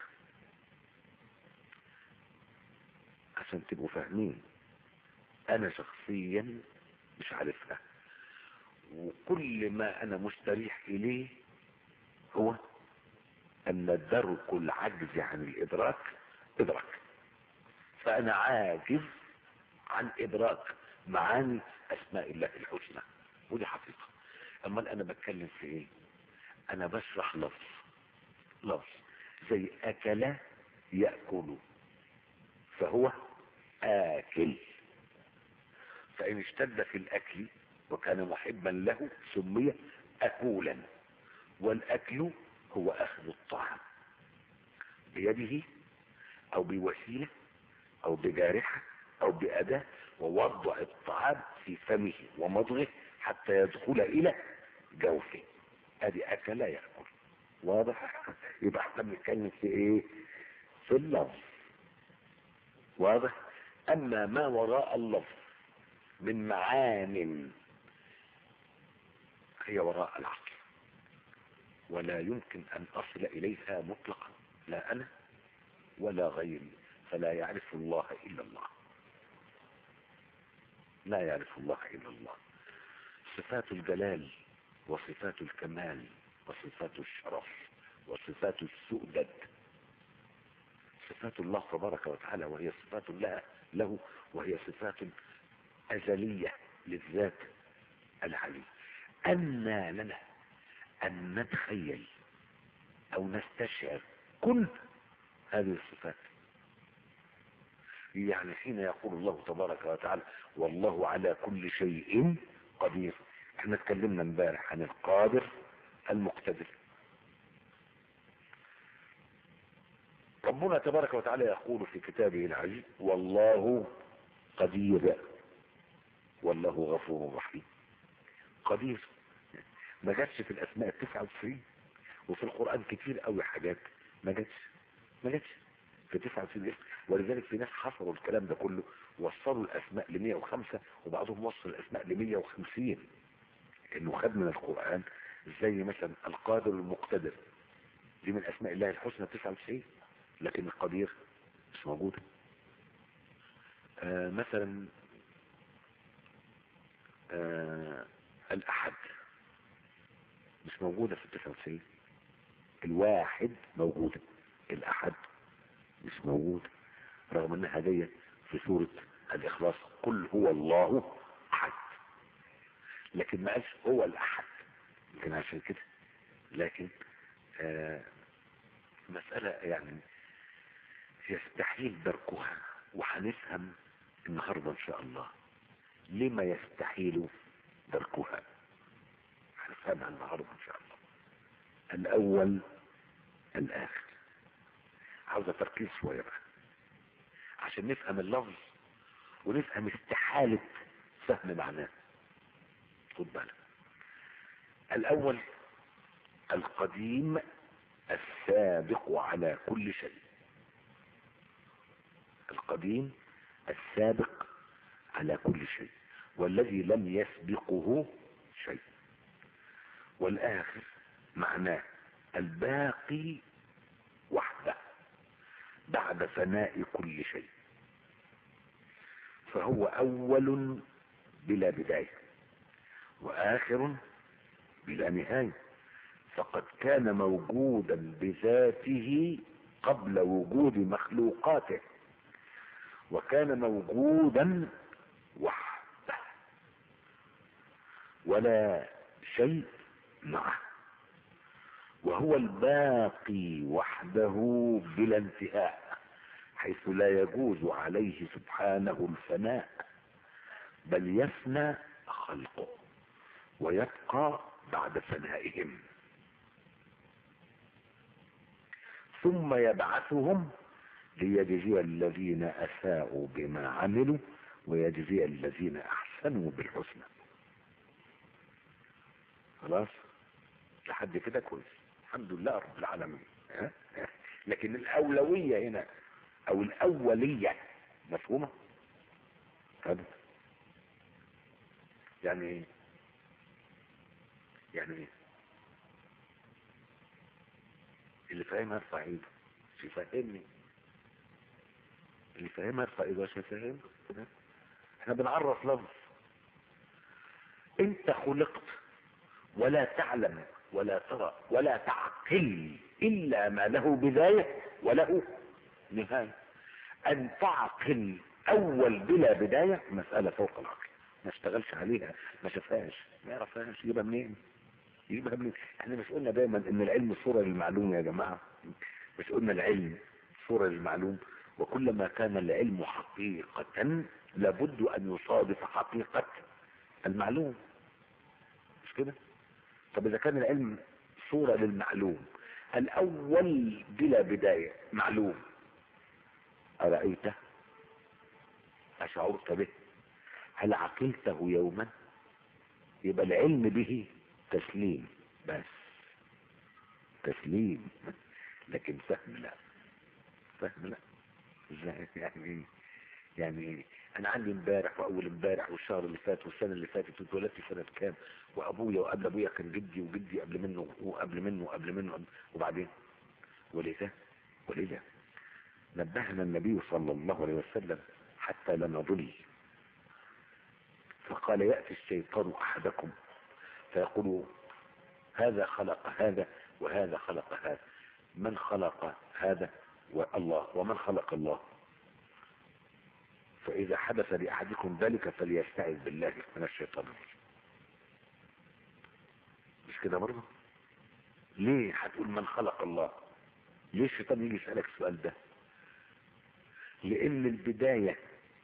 عشان تبقوا فاهمين انا شخصيا مش عارفها وكل ما انا مستريح اليه هو ان درك العجز عن الادراك ادراك فانا عاجز عن ادراك معاني اسماء الله الحسنى ودي حقيقة امال انا بتكلم في ايه انا بشرح لفظ لفظ زي اكل يأكل فهو آكل فإن اشتد في الأكل وكان محبا له سمي أكولا والأكل هو أخذ الطعام بيده أو بوسيلة أو بجارحة أو بأداة ووضع الطعام في فمه ومضغه حتى يدخل إلى جوفه ادي اكل ياكل واضح يبقى احنا بنتكلم في ايه في اللفظ واضح اما ما وراء اللفظ من معان هي وراء العقل ولا يمكن ان اصل اليها مطلقا لا انا ولا غيري فلا يعرف الله الا الله لا يعرف الله الا الله صفات الجلال وصفات الكمال وصفات الشرف وصفات السؤدد صفات الله تبارك وتعالى وهي صفات لها له وهي صفات أزلية للذات العلي أن لنا أن نتخيل أو نستشعر كل هذه الصفات يعني حين يقول الله تبارك وتعالى والله على كل شيء قدير احنا اتكلمنا امبارح عن القادر المقتدر ربنا تبارك وتعالى يقول في كتابه العزيز والله قدير والله غفور رحيم قدير ما جاتش في الاسماء التسعة وتسعين وفي القرآن كتير قوي حاجات ما جاتش ما جاتش في 99 اسم ولذلك في ناس حصروا الكلام ده كله وصلوا الاسماء ل 105 وبعضهم وصل الاسماء ل 150 انه خد من القرآن زي مثلا القادر المقتدر دي من اسماء الله الحسنى 99 لكن القدير مش موجودة آه مثلا آه الاحد مش موجودة في 99 الواحد موجودة الاحد مش موجود رغم انها جاية في سورة الاخلاص قل هو الله احد لكن ما قالش هو الاحد يمكن عشان كده لكن آه مسألة يعني يستحيل دركها وهنفهم النهاردة ان شاء الله لما يستحيل دركها هنفهمها النهاردة ان شاء الله الاول الاخر عاوزة تركيز شوية بقى عشان نفهم اللفظ ونفهم استحالة فهم معناه خد بالك الاول القديم السابق على كل شيء القديم السابق على كل شيء والذي لم يسبقه شيء والاخر معناه الباقي وحده بعد فناء كل شيء فهو اول بلا بداية واخر بلا نهاية فقد كان موجودا بذاته قبل وجود مخلوقاته وكان موجودا وحده ولا شيء معه وهو الباقي وحده بلا انتهاء حيث لا يجوز عليه سبحانه الفناء بل يفنى خلقه ويبقى بعد فنائهم ثم يبعثهم ليجزي الذين اساءوا بما عملوا ويجزي الذين احسنوا بالحسنى خلاص لحد كده كويس الحمد لله رب العالمين ها؟ لكن الاولويه هنا او الاوليه مفهومه هذا يعني ايه يعني ايه اللي فاهمها ارفع ايده مش يفهمني اللي فاهمها ارفع ايده عشان يفهم احنا بنعرف لفظ انت خلقت ولا تعلم ولا ترى ولا تعقل الا ما له بداية وله نهاية ان تعقل اول بلا بداية مسألة فوق العقل ما اشتغلش عليها ما شافهاش ما يعرفهاش يجيبها منين يجيبها منين احنا مش قلنا دايما ان العلم صورة للمعلوم يا جماعة مش قلنا العلم صورة للمعلوم وكلما كان العلم حقيقة لابد ان يصادف حقيقة المعلوم مش كده طب اذا كان العلم صورة للمعلوم الاول بلا بداية معلوم ارأيته اشعرت به هل عقلته يوما يبقى العلم به تسليم بس تسليم لكن فهم لا فهم لا ازاي يعني يعني انا عندي امبارح واول امبارح والشهر اللي فات والسنه اللي فاتت واتولدت سنه كام وابويا وقبل ابويا كان جدي وجدي قبل منه وقبل منه وقبل منه وبعدين ولذا ولذا نبهنا النبي صلى الله عليه وسلم حتى لا نضل فقال يأتي الشيطان أحدكم فيقول هذا خلق هذا وهذا خلق هذا من خلق هذا والله ومن خلق الله فإذا حدث لأحدكم ذلك فليستعذ بالله من الشيطان الرجيم مش كده برضه ليه هتقول من خلق الله ليه الشيطان يجي يسألك السؤال ده لأن البداية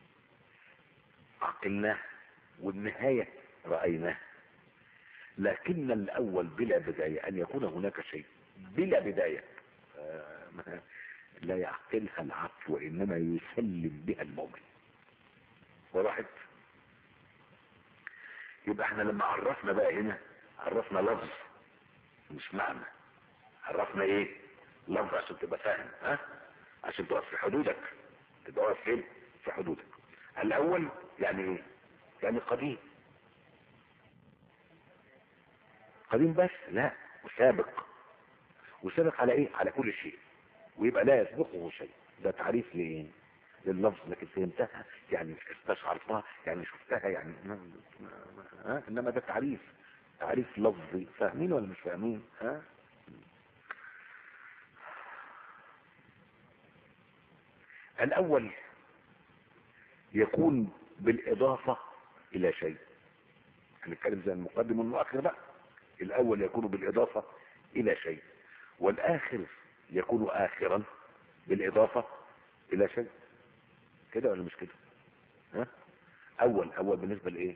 عقلناه والنهاية رأيناه لكن الأول بلا بداية أن يكون هناك شيء بلا بداية آه، لا يعقلها العقل وإنما يسلم بها المؤمن وراحت يبقى احنا لما عرفنا بقى هنا عرفنا لفظ مش معنى عرفنا ايه لفظ عشان تبقى فاهم ها عشان تقف في حدودك تبقى واقف فين في حدودك الاول يعني ايه يعني قديم قديم بس لا وسابق وسابق على ايه على كل شيء ويبقى لا يسبقه شيء ده تعريف لايه لللفظ لكن فهمتها يعني استشعرتها يعني شفتها يعني ها انما ده تعريف تعريف لفظي فاهمين ولا مش فاهمين ها الاول يكون بالاضافة الى شيء هنتكلم زي المقدم والمؤخر بقى الاول يكون بالاضافة الى شيء والاخر يكون اخرا بالاضافة الى شيء كده ولا مش كده ها اول اول بالنسبة لايه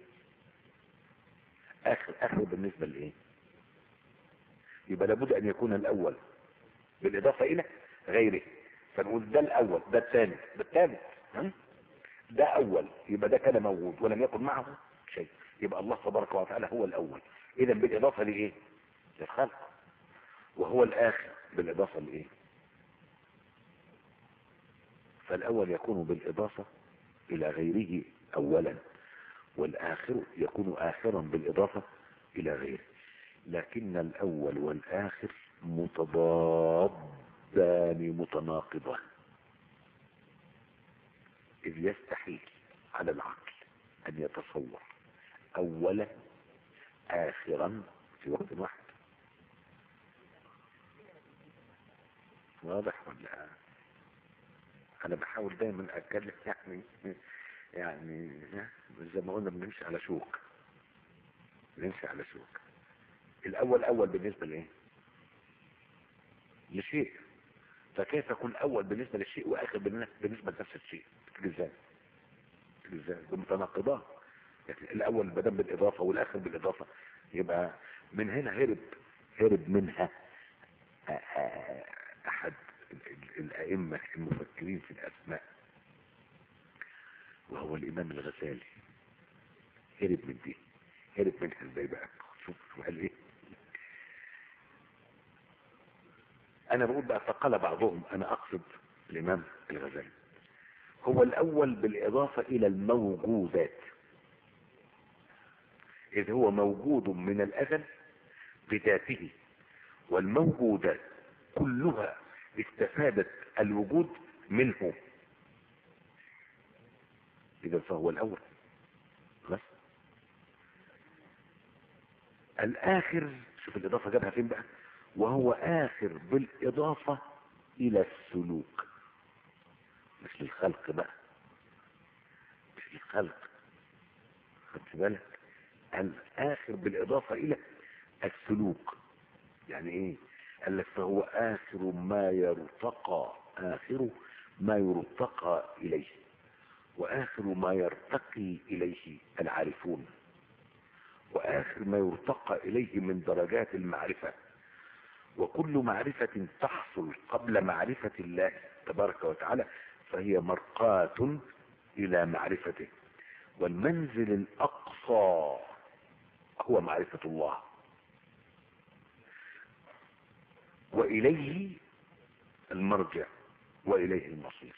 اخر اخر بالنسبة لايه يبقى لابد ان يكون الاول بالاضافة الى غيره فنقول ده الاول ده الثاني ده الثالث ها؟ ده اول يبقى ده كان موجود ولم يكن معه شيء يبقى الله تبارك وتعالى هو الاول اذا بالاضافة لايه للخلق وهو الاخر بالاضافة لايه فالاول يكون بالاضافة الى غيره اولا والاخر يكون اخرا بالاضافة الى غيره لكن الاول والاخر متضادان متناقضان اذ يستحيل على العقل ان يتصور اولا اخرا في وقت واحد واضح ولا انا بحاول دايما اتكلم يعني يعني زي ما قلنا بنمشي على شوك بنمشي على شوك الاول اول بالنسبه لايه لشيء فكيف يكون اول بالنسبه للشيء واخر بالنسبه لنفس الشيء ازاي ازاي بمتناقضات يعني الاول بدل بالاضافه والاخر بالاضافه يبقى من هنا هرب هرب منها احد الائمه المفكرين في الاسماء وهو الامام الغزالي هرب من دي هرب منها ازاي بقى شوف شو قال ايه انا بقول بقى فقال بعضهم انا اقصد الامام الغزالي هو الاول بالاضافة الى الموجودات اذ هو موجود من الازل بذاته والموجودات كلها استفادت الوجود منه اذا فهو الاول بس الاخر شوف الاضافة جابها فين بقى وهو اخر بالاضافة الى السلوك مش للخلق بقى مش للخلق خدت بالك الاخر بالاضافة الى السلوك يعني ايه قال لك فهو اخر ما يرتقى اخر ما يرتقى اليه واخر ما يرتقي اليه العارفون واخر ما يرتقى اليه من درجات المعرفة وكل معرفة تحصل قبل معرفة الله تبارك وتعالى فهي مرقاة الى معرفته والمنزل الاقصى هو معرفة الله وإليه المرجع وإليه المصير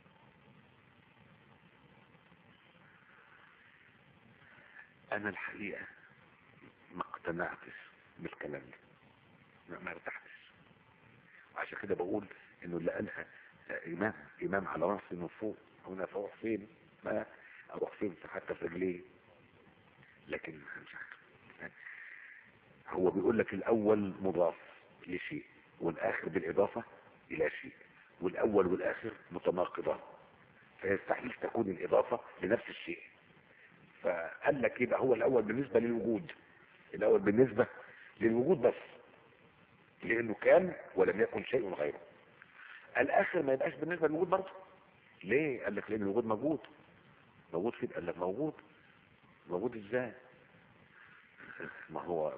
أنا الحقيقة ما اقتنعتش بالكلام ده ما ارتحتش وعشان كده بقول انه اللي قالها امام امام على راسي من فوق هنا فوق فين ما اروح فين حتى في رجليه لكن مش عارف هو بيقول لك الاول مضاف لشيء والاخر بالاضافه الى شيء والاول والاخر متناقضان فيستحيل تكون الاضافه لنفس الشيء فقال لك يبقى هو الاول بالنسبه للوجود الاول بالنسبه للوجود بس لانه كان ولم يكن شيء غيره الاخر ما يبقاش بالنسبه للوجود برضه ليه قال لك لان الوجود موجود موجود فين قال لك موجود موجود ازاي ما هو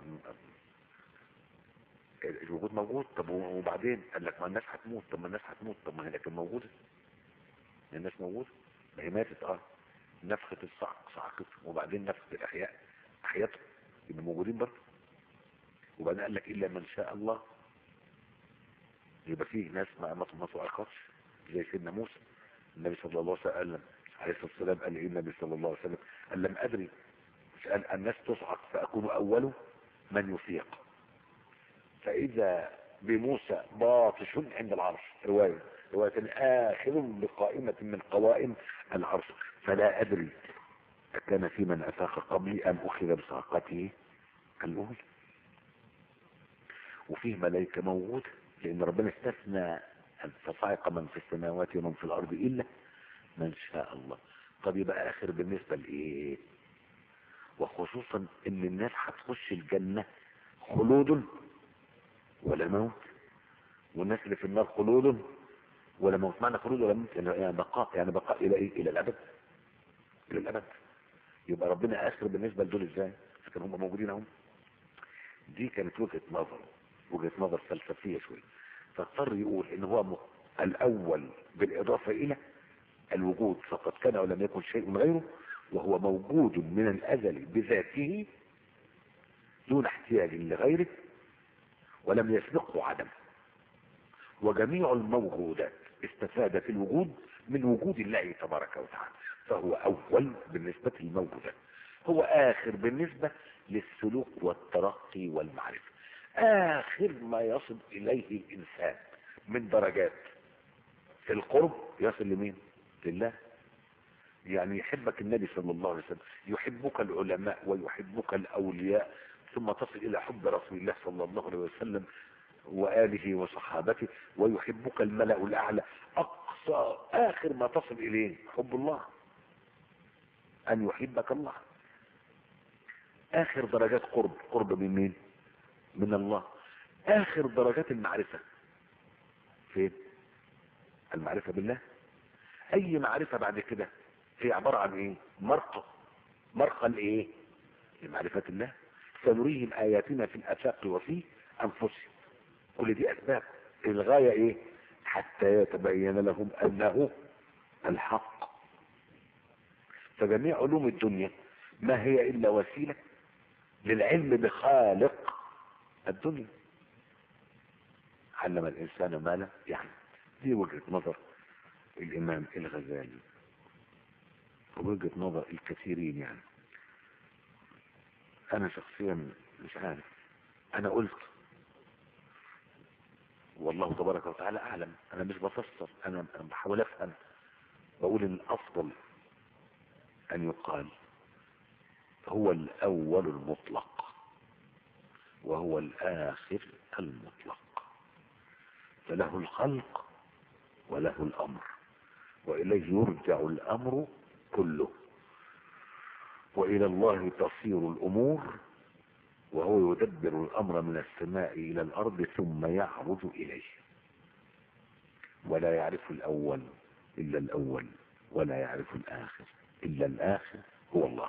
الوجود موجود طب وبعدين قال لك ما الناس هتموت طب ما الناس هتموت طب ما هي لكن موجوده الناس موجوده ما هي ماتت اه نفخه الصعق صعقت وبعدين نفخه الاحياء احيتهم يبقوا موجودين برضه وبعدين قال لك الا من شاء الله يبقى فيه ناس ما ما ما توقفش زي سيدنا موسى النبي صلى الله عليه وسلم عليه الصلاه والسلام قال ايه النبي صلى الله عليه وسلم قال لم ادري قال الناس تصعق فاكون اول من يفيق فاذا بموسى باطش عند العرش روايه روايه اخر بقائمه من قوائم العرش فلا ادري أكان في من أفاق قبلي أم أخذ بصعقته الأولى وفيه ملائكة موجود لأن ربنا استثنى فصعق من في السماوات ومن في الأرض إلا من شاء الله طب يبقى آخر بالنسبة لإيه وخصوصا إن الناس هتخش الجنة خلود ولا موت والناس اللي في النار خلود ولا موت معنى خلود ولا موت يعني بقاء يعني بقاء إلى إيه إلى الأبد إلى الأبد يبقى ربنا اخر بالنسبه لدول ازاي لكن هم موجودين اهم دي كانت وجهه نظر وجهه نظر فلسفيه شويه فاضطر يقول ان هو م... الاول بالاضافه الى الوجود فقد كان ولم يكن شيء غيره وهو موجود من الازل بذاته دون احتياج لغيره ولم يسبقه عدم وجميع الموجودات استفادت الوجود من وجود الله تبارك وتعالى فهو أول بالنسبة للموجودات هو آخر بالنسبة للسلوك والترقي والمعرفة آخر ما يصل إليه الإنسان من درجات في القرب يصل لمين لله يعني يحبك النبي صلى الله عليه وسلم يحبك العلماء ويحبك الأولياء ثم تصل إلى حب رسول الله صلى الله عليه وسلم وآله وصحابته ويحبك الملأ الأعلى أقصى آخر ما تصل إليه حب الله أن يحبك الله آخر درجات قرب قرب من مين من الله آخر درجات المعرفة فين المعرفة بالله أي معرفة بعد كده هي عبارة عن إيه مرقى مرقى لإيه لمعرفة الله سنريهم آياتنا في الآفاق وفي أنفسهم كل دي أسباب الغاية إيه حتى يتبين لهم أنه الحق فجميع علوم الدنيا ما هي إلا وسيلة للعلم بخالق الدنيا علم الإنسان ما لا يعني دي وجهة نظر الإمام الغزالي وجهة نظر الكثيرين يعني أنا شخصيا مش عارف أنا قلت والله تبارك وتعالى أعلم أنا مش بفسر أنا بحاول أفهم بقول إن الأفضل أن يقال هو الأول المطلق وهو الآخر المطلق فله الخلق وله الأمر وإليه يرجع الأمر كله وإلى الله تصير الأمور وهو يدبر الأمر من السماء إلى الأرض ثم يعرج إليه ولا يعرف الأول إلا الأول ولا يعرف الآخر إلا الآخر هو الله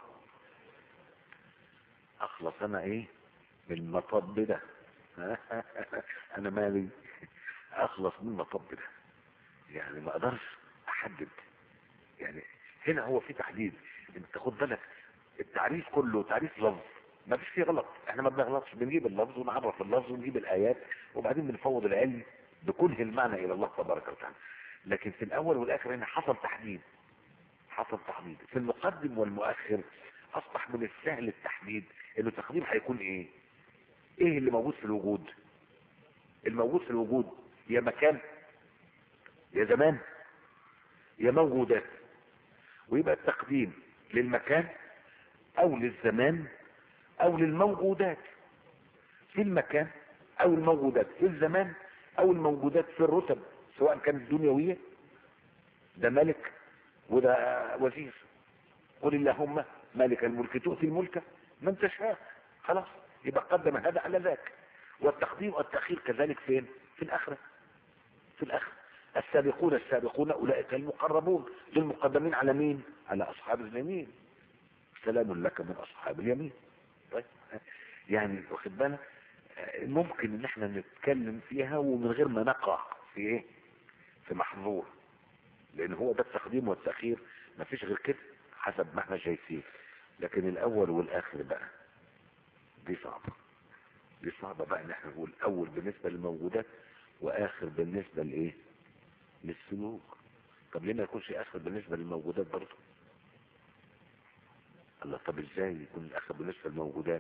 أخلص أنا إيه من المطب ده أنا مالي أخلص من المطب ده يعني ما أقدرش أحدد يعني هنا هو في تحديد انت خد بالك التعريف كله تعريف لفظ ما فيش فيه غلط احنا ما بنغلطش بنجيب اللفظ ونعرف اللفظ ونجيب الايات وبعدين بنفوض العلم بكله المعنى الى الله تبارك وتعالى لكن في الاول والاخر هنا حصل تحديد حصل تحديد في المقدم والمؤخر اصبح من السهل التحديد انه التقديم هيكون ايه ايه اللي موجود في الوجود الموجود في الوجود يا مكان يا زمان يا موجودات ويبقى التقديم للمكان او للزمان او للموجودات في المكان او الموجودات في الزمان او الموجودات في الرتب سواء كانت دنيوية ده ملك وده وزير قل اللهم مالك الملك تؤتي الملك من تشاء خلاص يبقى قدم هذا على ذاك والتقديم والتأخير كذلك فين في الآخرة في الآخرة السابقون السابقون أولئك المقربون للمقدمين على مين على أصحاب اليمين سلام لك من أصحاب اليمين طيب يعني واخد بالك ممكن ان احنا نتكلم فيها ومن غير ما نقع في ايه في محظور لان هو ده التقديم والتأخير ما فيش غير كده حسب ما احنا شايفين لكن الاول والاخر بقى دي صعبة دي صعبة بقى ان احنا نقول اول بالنسبة للموجودات واخر بالنسبة لايه للسلوك طب ليه ما يكونش اخر بالنسبة للموجودات برضه الله طب ازاي يكون الاخر بالنسبة للموجودات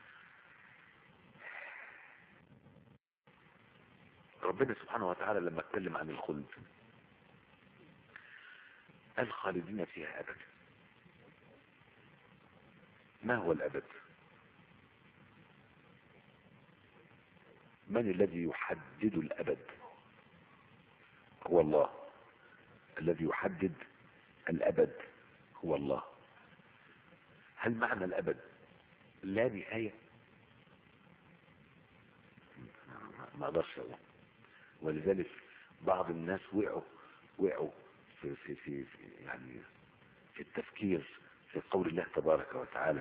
ربنا سبحانه وتعالى لما اتكلم عن الخلد قال خالدين فيها ابدا ما هو الابد من الذي يحدد الابد هو الله الذي يحدد الابد هو الله هل معنى الابد لا نهاية ما اقدرش اقول ولذلك بعض الناس وقعوا وقعوا في, في, في, في يعني في التفكير في قول الله تبارك وتعالى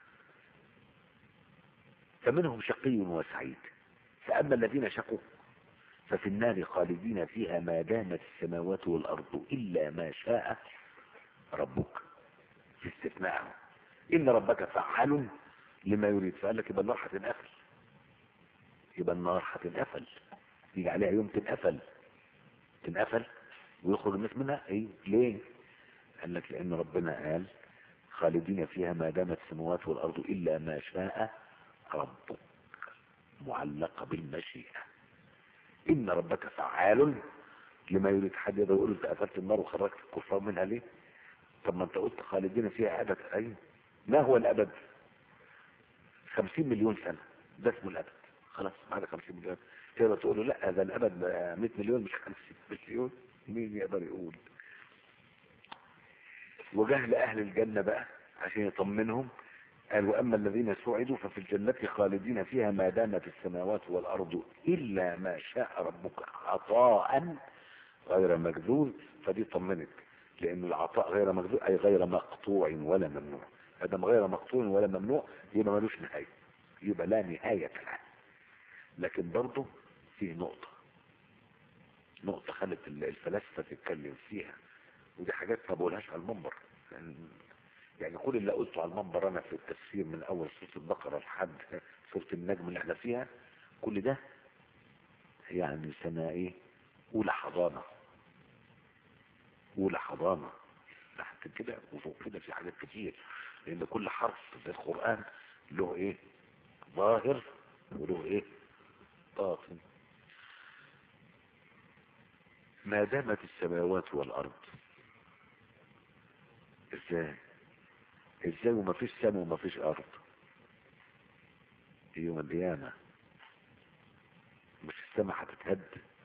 فمنهم شقي وسعيد فأما الذين شقوا ففي النار خالدين فيها ما دامت السماوات والأرض إلا ما شاء ربك في استثناءه إن ربك فعال لما يريد فقال لك يبقى النار هتنقفل يبقى النار هتنقفل يجي عليها يوم تنقفل تنقفل ويخرج الناس منها ايه ليه قال لك لان ربنا قال خالدين فيها ما دامت السماوات والارض الا ما شاء ربك معلقه بالمشيئه ان ربك فعال لما يريد حد يقدر يقول انت قفلت النار وخرجت الكفار منها ليه طب ما انت قلت خالدين فيها ابد ايوه ما هو الابد خمسين مليون سنه ده اسمه الابد خلاص بعد خمسين مليون تقدر تقول له لا ده الابد 100 مليون مش 50 مليون مين يقدر يقول وجهل اهل الجنة بقى عشان يطمنهم قال واما الذين سعدوا ففي الجنة خالدين فيها ما دامت السماوات والارض الا ما شاء ربك عطاء غير مجذوذ فدي طمنت لان العطاء غير مجذوذ اي غير مقطوع ولا ممنوع ادم غير مقطوع ولا ممنوع يبقى ملوش نهايه يبقى لا نهايه له لكن برضه في نقطة نقطة خلت الفلاسفة تتكلم فيها ودي حاجات ما بقولهاش على المنبر يعني كل اللي قلته على المنبر انا في التفسير من اول سورة البقرة لحد سورة النجم اللي احنا فيها كل ده يعني سنة ايه اولى حضانة اولى حضانة تحت كده وفوق كده في حاجات كتير لان كل حرف في القرآن له ايه ظاهر وله ايه باطن ما دامت السماوات والارض ازاي ازاي وما فيش سماء وما فيش ارض يوم القيامة مش السماء هتتهد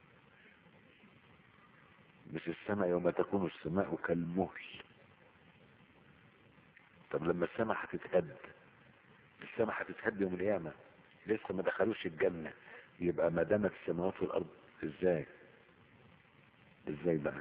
مش السماء يوم تكون السماء كالمهل طب لما السماء هتتهد السماء هتتهد يوم القيامة لسه ما دخلوش الجنة يبقى ما دامت السماوات والارض ازاي ازاي بقى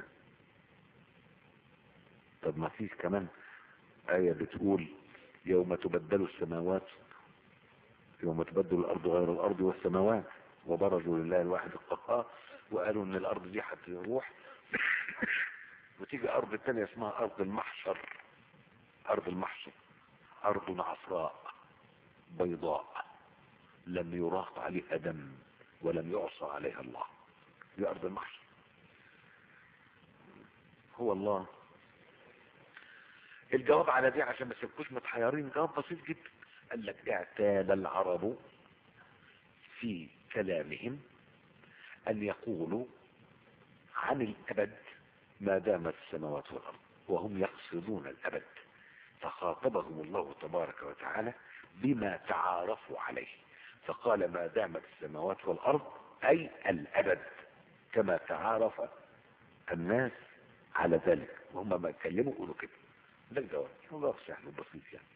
طب ما فيش كمان آية بتقول يوم تبدل السماوات يوم تبدل الأرض غير الأرض والسماوات وبرزوا لله الواحد القهار وقالوا إن الأرض دي هتروح وتيجي أرض تانية اسمها أرض المحشر أرض المحشر أرض عصراء بيضاء لم يراق عليها دم ولم يعصى عليها الله دي أرض المحشر هو الله الجواب على دي عشان ما تبقوش متحيرين جواب بسيط جدا قال لك اعتاد العرب في كلامهم أن يقولوا عن الأبد ما دامت السماوات والأرض وهم يقصدون الأبد فخاطبهم الله تبارك وتعالى بما تعارفوا عليه فقال ما دامت السماوات والأرض أي الأبد كما تعارف الناس على ذلك وهم ما يتكلموا يقولوا كده ده الجواب جواب سهل وبسيط يعني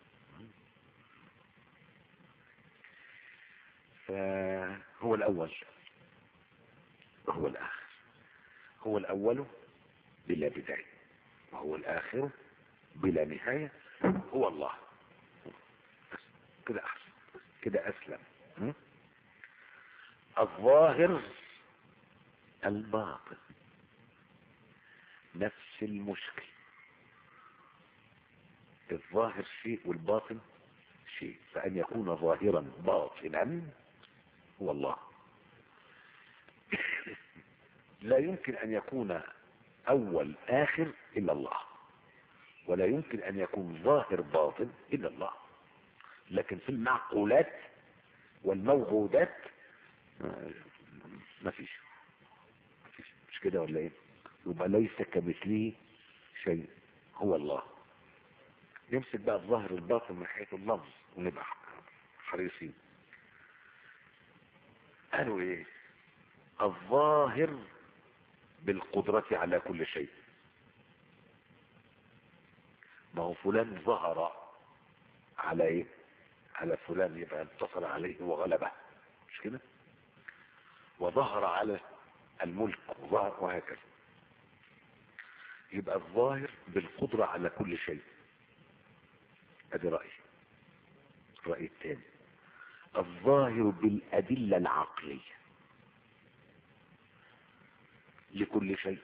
فهو الأول وهو الآخر هو الأول بلا بداية وهو الآخر بلا نهاية هو الله كده أحسن كده أسلم م? الظاهر الباطن نفس المشكل الظاهر شيء والباطن شيء فأن يكون ظاهرا باطنا هو الله لا يمكن أن يكون أول آخر إلا الله ولا يمكن أن يكون ظاهر باطن إلا الله لكن في المعقولات والموجودات ما فيش مش كده ولا ايه يبقى ليس كمثله شيء هو الله نمسك بقى الظاهر الباطن من حيث اللفظ ونبقى حريصين قالوا ايه الظاهر بالقدرة على كل شيء ما هو فلان ظهر على ايه على فلان يبقى انتصر عليه وغلبه مش كده وظهر على الملك وظهر وهكذا يبقى الظاهر بالقدرة على كل شيء ادي رأي الرأي الثاني الظاهر بالأدلة العقلية لكل شيء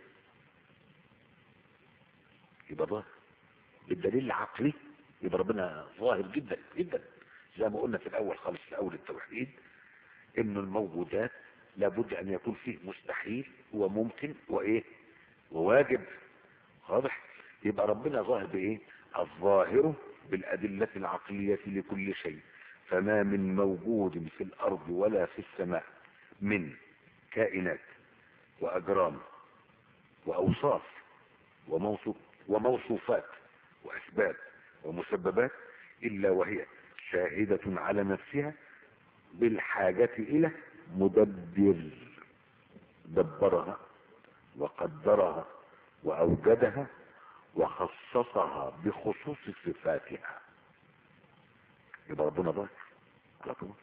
يبقى ظاهر بالدليل العقلي يبقى ربنا ظاهر جدا جدا زي ما قلنا في الاول خالص في اول التوحيد ان الموجودات لابد ان يكون فيه مستحيل وممكن وايه وواجب واضح يبقى ربنا ظاهر بايه الظاهر بالادله العقليه لكل شيء فما من موجود في الارض ولا في السماء من كائنات واجرام واوصاف وموصوف وموصوفات واسباب ومسببات الا وهي شاهدة على نفسها بالحاجة الى مدبر دبرها وقدرها واوجدها وخصصها بخصوص صفاتها يبقى ربنا ظاهر على طول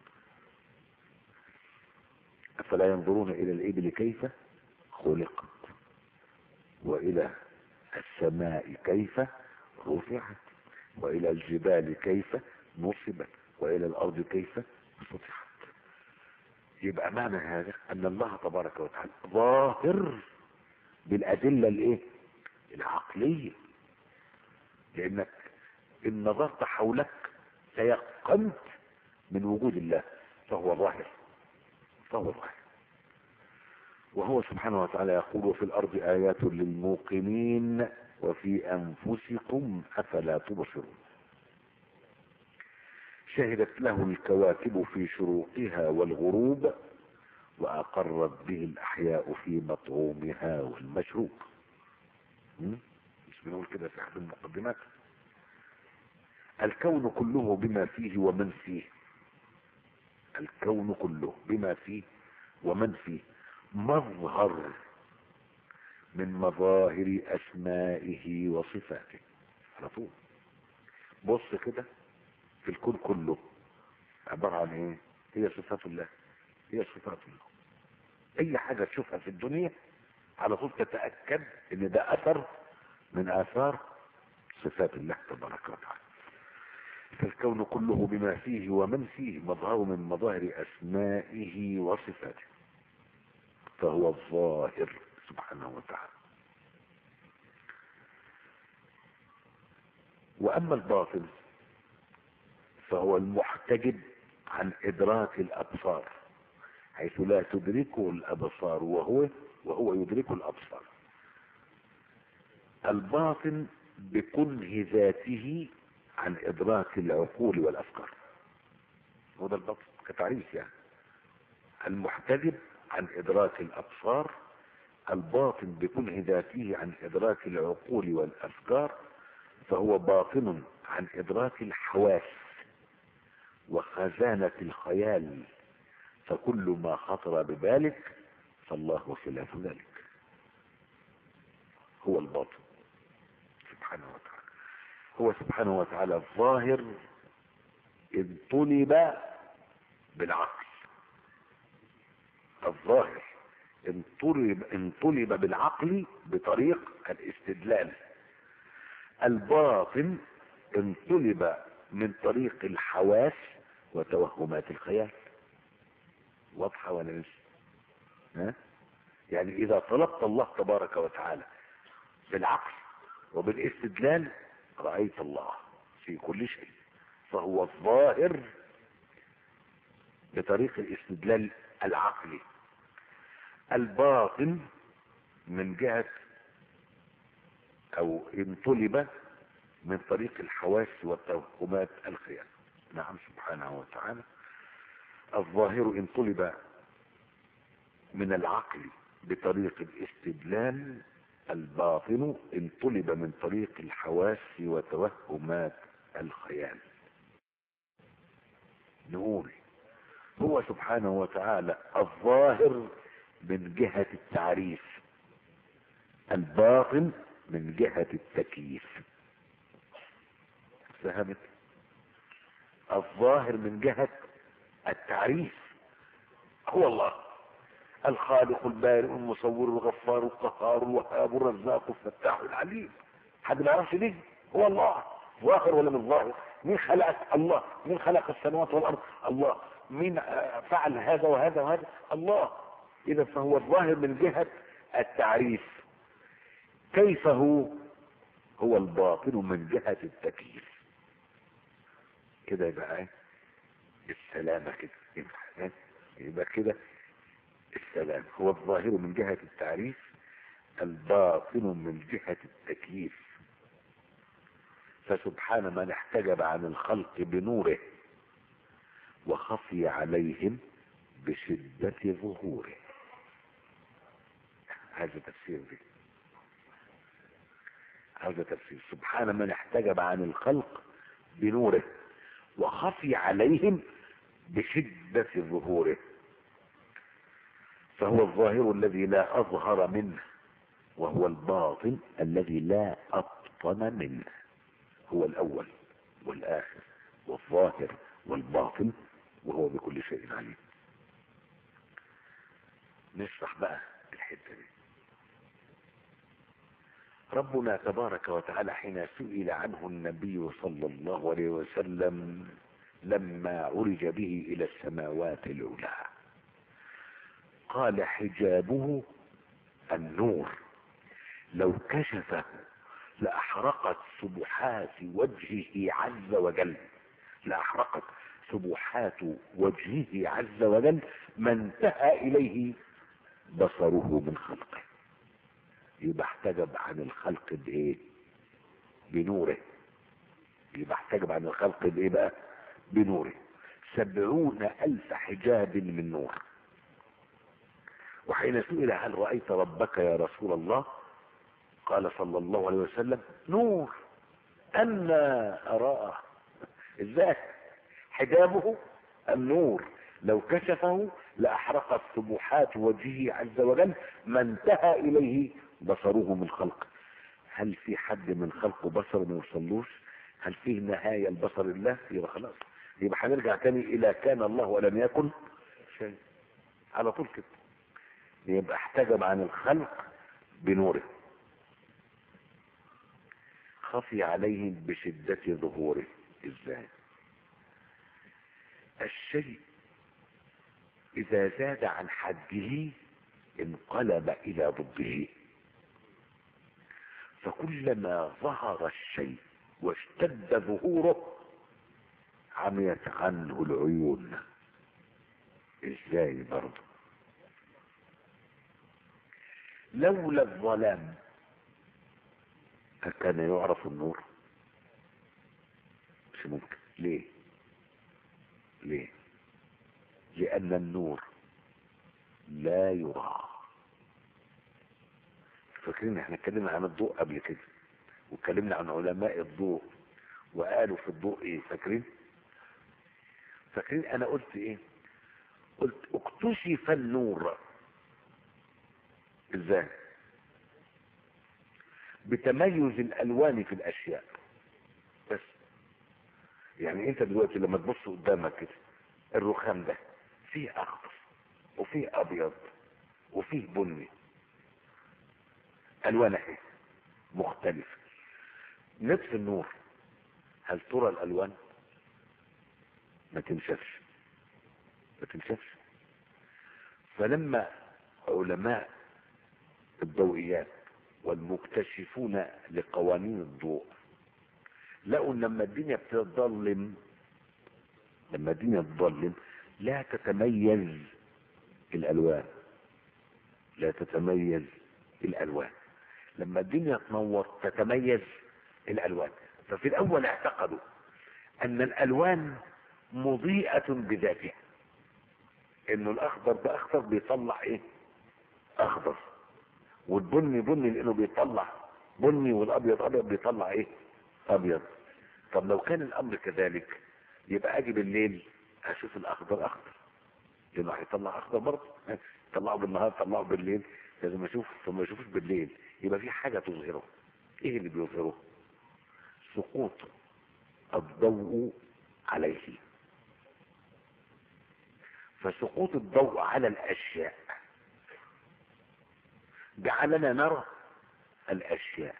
افلا ينظرون الى الابل كيف خلقت والى السماء كيف رفعت والى الجبال كيف نصبت والى الارض كيف سطحت يبقى معنى هذا ان الله تبارك وتعالى ظاهر بالادله الايه العقليه لانك ان نظرت حولك تيقنت من وجود الله فهو ظاهر فهو ظاهر وهو سبحانه وتعالى يقول وفي الارض ايات للموقنين وفي انفسكم افلا تبصرون شهدت له الكواكب في شروقها والغروب واقرت به الاحياء في مطعومها والمشروب مش بنقول كده في احد المقدمات الكون كله بما فيه ومن فيه الكون كله بما فيه ومن فيه مظهر من مظاهر اسمائه وصفاته على طول بص كده في الكون كله عبارة عن ايه هي صفات الله هي صفات الله اي حاجة تشوفها في الدنيا على طول تتأكد ان ده اثر من اثار صفات الله تبارك وتعالى فالكون كله بما فيه ومن فيه مظهر من مظاهر اسمائه وصفاته فهو الظاهر سبحانه وتعالى واما الباطن فهو المحتجب عن إدراك الأبصار حيث لا تدركه الأبصار وهو وهو يدرك الأبصار الباطن بكنه ذاته عن إدراك العقول والأفكار هو ده الباطن كتعريف يعني المحتجب عن إدراك الأبصار الباطن بكنه ذاته عن إدراك العقول والأفكار فهو باطن عن إدراك الحواس وخزانة الخيال فكل ما خطر ببالك فالله خلاف ذلك هو الباطن سبحانه وتعالى هو سبحانه وتعالى الظاهر إذ طلب بالعقل الظاهر إن طلب, إن طلب بالعقل بطريق الاستدلال الباطن إن طلب من طريق الحواس وتوهمات الخيال واضحة ولا مش ها؟ يعني إذا طلبت الله تبارك وتعالى بالعقل وبالاستدلال رأيت الله في كل شيء فهو الظاهر بطريق الاستدلال العقلي الباطن من جهة او ان طلب من طريق الحواس والتوهمات الخيال نعم سبحانه وتعالى الظاهر ان طلب من العقل بطريق الاستدلال الباطن ان طلب من طريق الحواس وتوهمات الخيال نقول هو سبحانه وتعالى الظاهر من جهة التعريف الباطن من جهة التكييف فهمت الظاهر من جهة التعريف هو الله الخالق البارئ المصور الغفار القهار الوهاب الرزاق الفتاح العليم حد ما يعرفش ليه هو الله ظاهر ولا مش ظاهر مين خلقك الله مين خلق السماوات والارض الله مين فعل هذا وهذا وهذا الله اذا فهو الظاهر من جهة التعريف كيف هو هو الباطن من جهة التكييف كده يبقى ايه السلامة كده يبقى, يبقى كده السلام هو الظاهر من جهة التعريف الباطن من جهة التكييف فسبحان من احتجب عن الخلق بنوره وخفي عليهم بشدة ظهوره هذا تفسير به هذا تفسير سبحان من احتجب عن الخلق بنوره وخفي عليهم بشدة ظهوره فهو الظاهر الذي لا أظهر منه وهو الباطن الذي لا أبطن منه هو الأول والآخر والظاهر والباطن وهو بكل شيء عليم نشرح بقى الحتة دي ربنا تبارك وتعالى حين سئل عنه النبي صلى الله عليه وسلم لما عرج به إلى السماوات العلى قال حجابه النور لو كشفه لأحرقت سبحات وجهه عز وجل لأحرقت سبحات وجهه عز وجل ما انتهى إليه بصره من خلقه يبقى احتجب عن الخلق بايه بنوره يبقى احتجب عن الخلق بايه بقى بنوره سبعون الف حجاب من نور وحين سئل هل رأيت ربك يا رسول الله قال صلى الله عليه وسلم نور أنا أراه ازاي حجابه النور لو كشفه لأحرقت سبحات وجهه عز وجل ما انتهى إليه بصره من خلق هل في حد من خلقه بصر ما يوصلوش هل فيه نهاية لبصر الله يبقى خلاص يبقى هنرجع تاني إلى كان الله ولم يكن شيء على طول كده يبقى احتجب عن الخلق بنوره خفي عليهم بشدة ظهوره ازاي الشيء اذا زاد عن حده انقلب الى ضده فكلما ظهر الشيء واشتد ظهوره عميت عنه العيون ازاي برضه لولا الظلام أكان يعرف النور مش ممكن ليه ليه لأن النور لا يرى فاكرين احنا اتكلمنا عن الضوء قبل كده واتكلمنا عن علماء الضوء وقالوا في الضوء ايه فاكرين فاكرين انا قلت ايه قلت اكتشف النور ازاي بتميز الالوان في الاشياء بس يعني انت دلوقتي لما تبص قدامك كده الرخام ده فيه اخضر وفيه ابيض وفيه بني الوان اهي مختلفه نطفي النور هل ترى الالوان ما تنشفش ما تنشفش فلما علماء الضوئيات والمكتشفون لقوانين الضوء لقوا ان لما الدنيا بتظلم لما الدنيا تظلم لا تتميز الالوان لا تتميز الالوان لما الدنيا تنور تتميز الالوان ففي الاول اعتقدوا ان الالوان مضيئة بذاتها انه الاخضر ده اخضر بيطلع ايه اخضر والبني بني لانه بيطلع بني والابيض ابيض بيطلع ايه ابيض طب لو كان الامر كذلك يبقى اجي بالليل اشوف الاخضر اخضر لانه هيطلع اخضر برضه طلعه بالنهار طلعه بالليل لازم اشوف ثم ما اشوفش بالليل يبقى في حاجه تظهره ايه اللي بيظهره سقوط الضوء عليه فسقوط الضوء على الاشياء جعلنا نرى الاشياء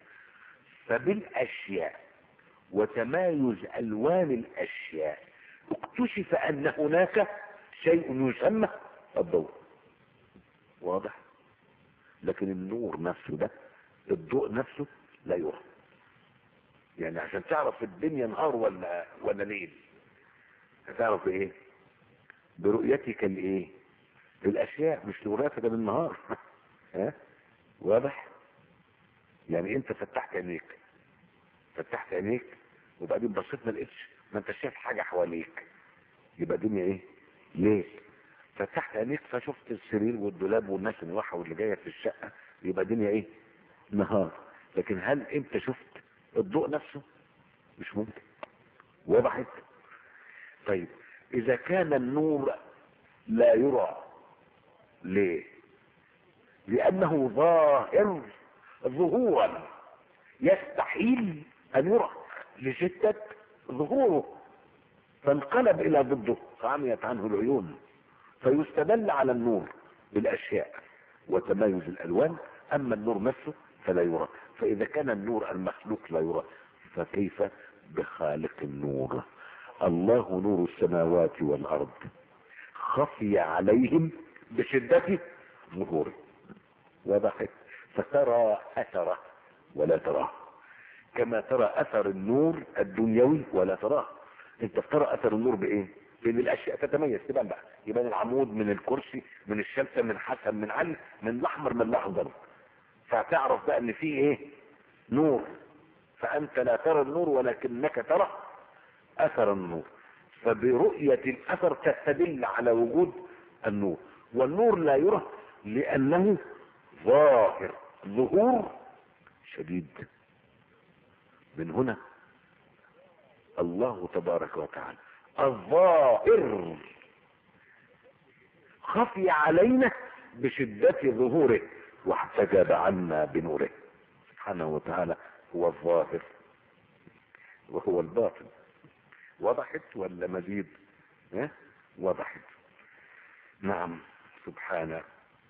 فبالاشياء وتمايز الوان الاشياء اكتشف ان هناك شيء يسمى الضوء واضح لكن النور نفسه ده الضوء نفسه لا يرى يعني عشان تعرف الدنيا نهار ولا ولا ليل هتعرف ايه برؤيتك الايه الاشياء مش توريها ده بالنهار ها واضح يعني انت فتحت عينيك فتحت عينيك وبعدين بصيت ما لقيتش ما انت شايف حاجه حواليك يبقى الدنيا ايه ليه فتحت عينيك فشفت السرير والدولاب والناس اللي رايحه واللي جايه في الشقه يبقى الدنيا ايه نهار لكن هل انت شفت الضوء نفسه مش ممكن وضحت طيب اذا كان النور لا يرى ليه لانه ظاهر ظهورا يستحيل ان يرى لشدة ظهوره فانقلب الى ضده فعميت عنه العيون فيستدل على النور بالاشياء وتمايز الالوان اما النور نفسه فلا يرى فاذا كان النور المخلوق لا يرى فكيف بخالق النور الله نور السماوات والارض خفي عليهم بشدة ظهوره وضحت فترى اثره ولا تراه كما ترى اثر النور الدنيوي ولا تراه انت بترى اثر النور بايه بان الاشياء تتميز تبان بقى يبان العمود من الكرسي من الشمسة من حسن من علي من الاحمر من الاخضر فتعرف بقى ان في ايه نور فانت لا ترى النور ولكنك ترى اثر النور فبرؤية الاثر تستدل على وجود النور والنور لا يرى لانه ظاهر ظهور شديد من هنا الله تبارك وتعالى الظاهر خفي علينا بشدة ظهوره واحتجب عنا بنوره سبحانه وتعالى هو الظاهر وهو الباطن وضحت ولا مزيد ها؟ وضحت نعم سبحانه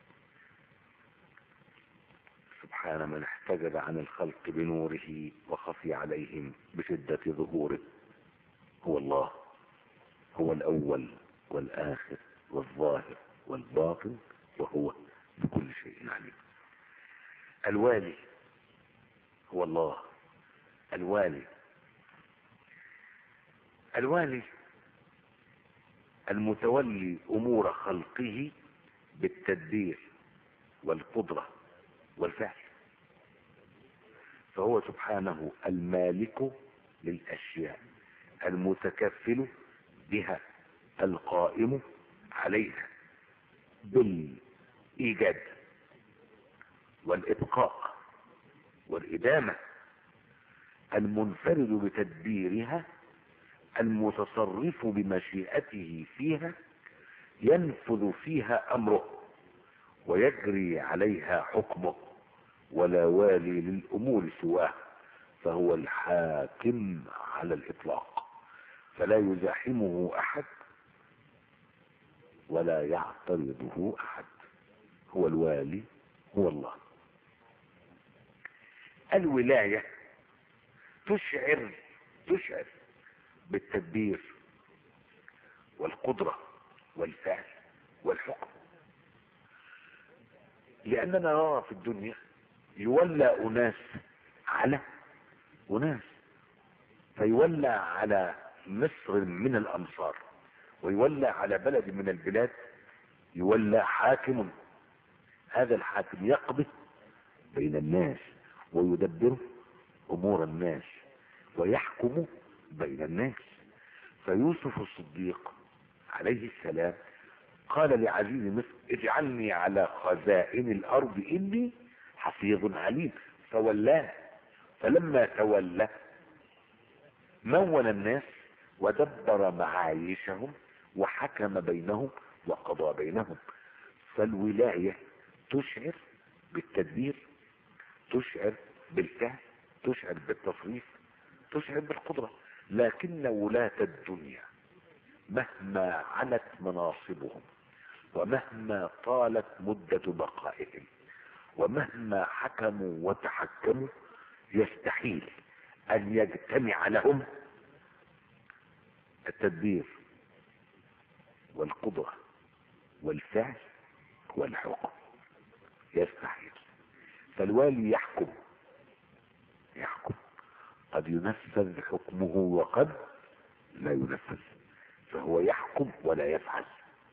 سبحان من احتجب عن الخلق بنوره وخفي عليهم بشدة ظهوره هو الله هو الأول والآخر والظاهر والباطن وهو بكل شيء عليم الوالي هو الله الوالي الوالي المتولي امور خلقه بالتدبير والقدرة والفعل فهو سبحانه المالك للاشياء المتكفل بها القائم عليها بالايجاد والابقاء والادامه المنفرد بتدبيرها المتصرف بمشيئته فيها ينفذ فيها امره ويجري عليها حكمه ولا والي للامور سواه فهو الحاكم على الاطلاق فلا يزاحمه احد ولا يعترضه احد هو الوالي هو الله الولايه تشعر تشعر بالتدبير والقدرة والفعل والحكم لأننا نرى في الدنيا يولى أناس على أناس فيولى على مصر من الأمصار ويولى على بلد من البلاد يولى حاكم هذا الحاكم يقضي بين الناس ويدبر امور الناس ويحكم بين الناس فيوسف الصديق عليه السلام قال لعزيز مصر اجعلني على خزائن الارض اني حفيظ عليم فولاه فلما تولى مول الناس ودبر معايشهم وحكم بينهم وقضى بينهم فالولاية تشعر بالتدبير تشعر بالفعل تشعر بالتصريف تشعر بالقدرة لكن ولاة الدنيا مهما علت مناصبهم ومهما طالت مدة بقائهم ومهما حكموا وتحكموا يستحيل ان يجتمع لهم التدبير والقدرة والفعل والحكم يستحيل فالوالي يحكم يحكم قد ينفذ حكمه وقد لا ينفذ فهو يحكم ولا يفعل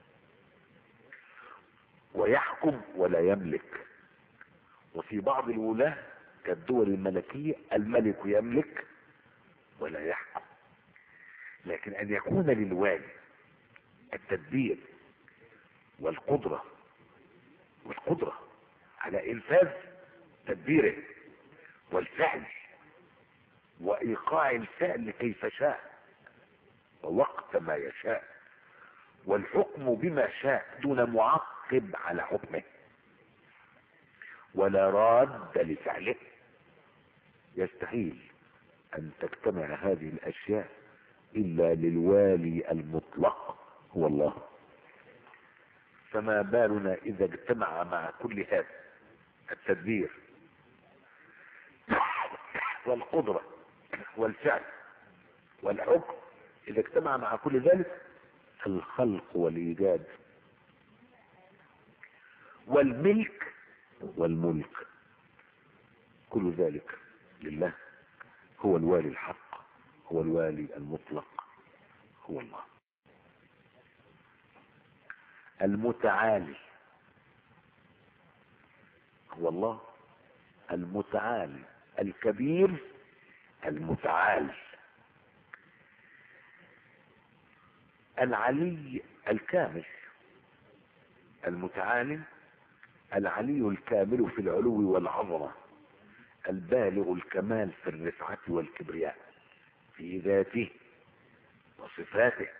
ويحكم ولا يملك وفي بعض الولاة كالدول الملكية الملك يملك ولا يحكم لكن ان يكون للوالي التدبير والقدرة والقدرة على انفاذ تدبيره والفعل وايقاع الفعل كيف شاء ووقت ما يشاء والحكم بما شاء دون معقب على حكمه ولا راد لفعله يستحيل ان تجتمع هذه الاشياء الا للوالي المطلق هو الله فما بالنا اذا اجتمع مع كل هذا التدبير والقدرة والفعل والحكم اذا اجتمع مع كل ذلك الخلق والايجاد والملك والملك كل ذلك لله هو الوالي الحق هو الوالي المطلق هو الله المتعالي هو الله المتعالي الكبير المتعالي العلي الكامل المتعالي العلي الكامل في العلو والعظمة البالغ الكمال في الرفعة والكبرياء في ذاته وصفاته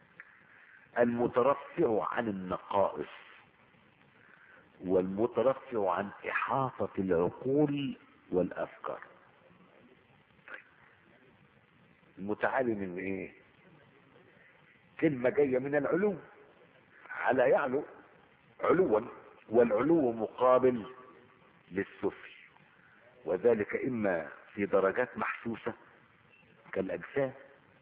المترفع عن النقائص والمترفع عن إحاطة العقول والأفكار طيب. المتعالي من ايه كلمة جاية من العلو على يعلو علوا والعلو مقابل للسفل وذلك اما في درجات محسوسة كالاجسام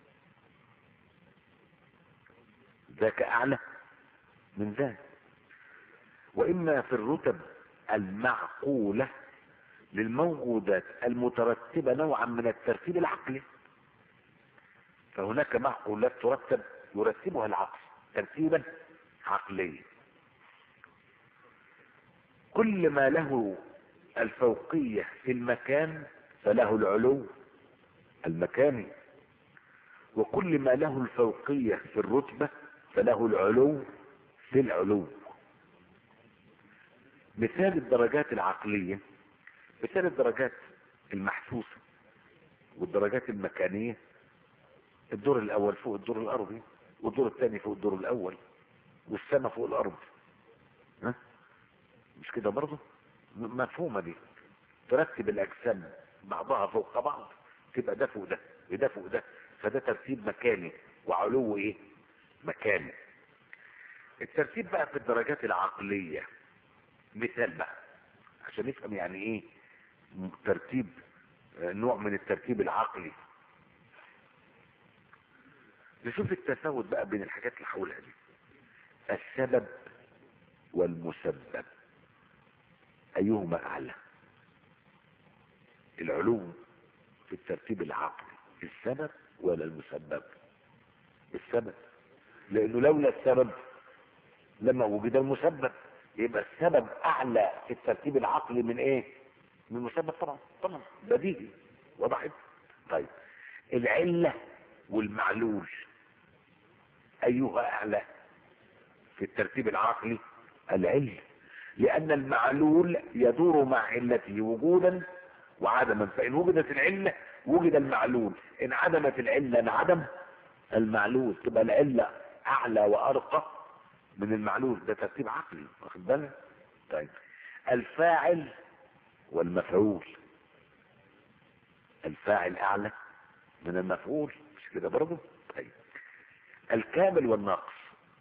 ذاك اعلى من ذاك واما في الرتب المعقولة للموجودات المترتبة نوعا من الترتيب العقلي فهناك معقولات ترتب يرتبها العقل ترتيبا عقليا كل ما له الفوقية في المكان فله العلو المكاني وكل ما له الفوقية في الرتبة فله العلو في العلو مثال الدرجات العقلية مثال الدرجات المحسوسة والدرجات المكانية الدور الاول فوق الدور الارضي والدور الثاني فوق الدور الاول والسماء فوق الارض ها مش كده برضه م- مفهومه دي ترتب الاجسام بعضها فوق بعض تبقى ده فوق ده وده فوق ده فده ترتيب مكاني وعلو ايه مكاني الترتيب بقى في الدرجات العقلية مثال بقى عشان نفهم يعني ايه م- ترتيب آه، نوع من الترتيب العقلي نشوف التفاوت بقى بين الحاجات اللي هقولها دي السبب والمسبب ايهما اعلى العلو في الترتيب العقلي السبب ولا المسبب السبب لانه لولا السبب لما وجد المسبب يبقى السبب اعلى في الترتيب العقلي من ايه من المسبب طبعا طبعا بديهي وضحت طيب العله والمعلول ايها اعلى في الترتيب العقلي العله لان المعلول يدور مع علته وجودا وعدما فان وجدت العله وجد المعلول ان عدمت العله انعدم المعلول تبقى العله اعلى وارقى من المعلول ده ترتيب عقلي واخد بالك طيب الفاعل والمفعول الفاعل اعلى من المفعول مش كده برضه طيب الكامل والناقص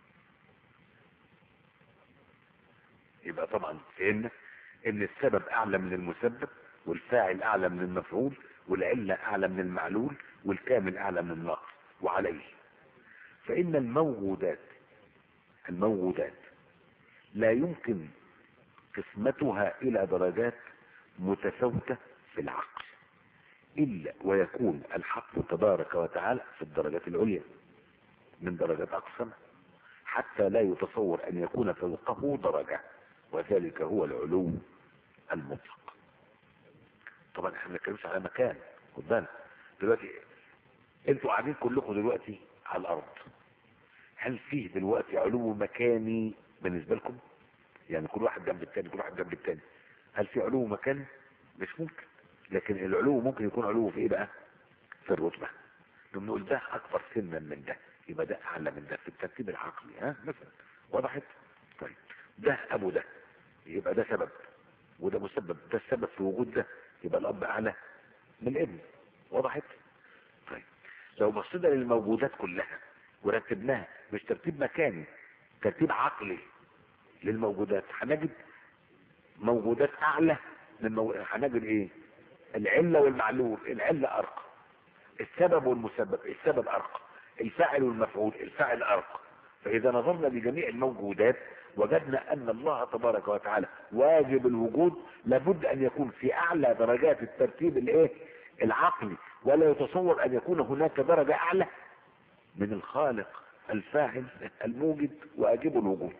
يبقى طبعا فهمنا ان السبب اعلى من المسبب والفاعل اعلى من المفعول والعله اعلى من المعلول والكامل اعلى من الناقص وعليه فان الموجودات الموجودات لا يمكن قسمتها الى درجات متفاوته في العقل الا ويكون الحق تبارك وتعالى في الدرجات العليا من درجات اقصى حتى لا يتصور ان يكون فوقه درجه وذلك هو العلو المطلق طبعا احنا ما بنتكلمش على مكان خد بالك دلوقتي انتوا قاعدين كلكم دلوقتي على الارض هل فيه دلوقتي علو مكاني بالنسبه لكم يعني كل واحد جنب التاني كل واحد جنب التاني هل في علو مكاني مش ممكن لكن العلو ممكن يكون علو في ايه بقى في الرتبه لما نقول ده اكبر سنا من ده يبقى ده اعلى من ده في الترتيب العقلي ها مثلا وضحت طيب ده ابو ده يبقى ده سبب وده مسبب ده السبب في وجود ده يبقى الاب اعلى من الابن وضحت طيب لو بصينا للموجودات كلها ورتبناها مش ترتيب مكاني ترتيب عقلي للموجودات هنجد موجودات اعلى من مو... هنجد ايه العله والمعلول العله ارقى السبب والمسبب السبب ارقى الفاعل والمفعول الفاعل ارقى فاذا نظرنا لجميع الموجودات وجدنا ان الله تبارك وتعالى واجب الوجود لابد ان يكون في اعلى درجات الترتيب الايه العقلي ولا يتصور ان يكون هناك درجه اعلى من الخالق الفاعل الموجد واجب الوجود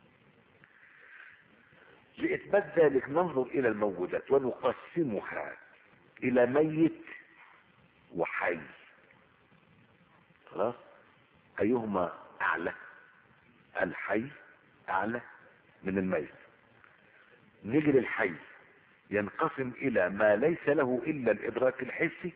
لإثبات ذلك ننظر إلى الموجودات ونقسمها إلى ميت وحي خلاص أيهما أعلى الحي أعلى من الميت نيجي للحي ينقسم إلى ما ليس له إلا الإدراك الحسي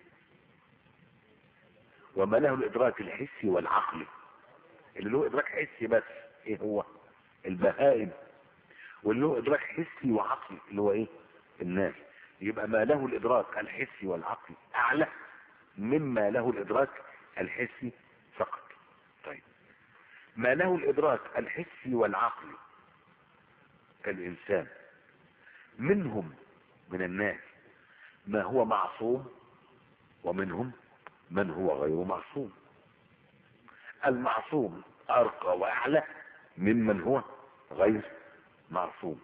وما له الإدراك الحسي والعقلي اللي له إدراك حسي بس إيه هو البهائم واللي له ادراك حسي وعقلي اللي هو ايه الناس يبقى ما له الادراك الحسي والعقلي اعلى مما له الادراك الحسي فقط طيب ما له الادراك الحسي والعقلي كالانسان منهم من الناس ما هو معصوم ومنهم من هو غير معصوم المعصوم ارقى واعلى ممن هو غير معصوم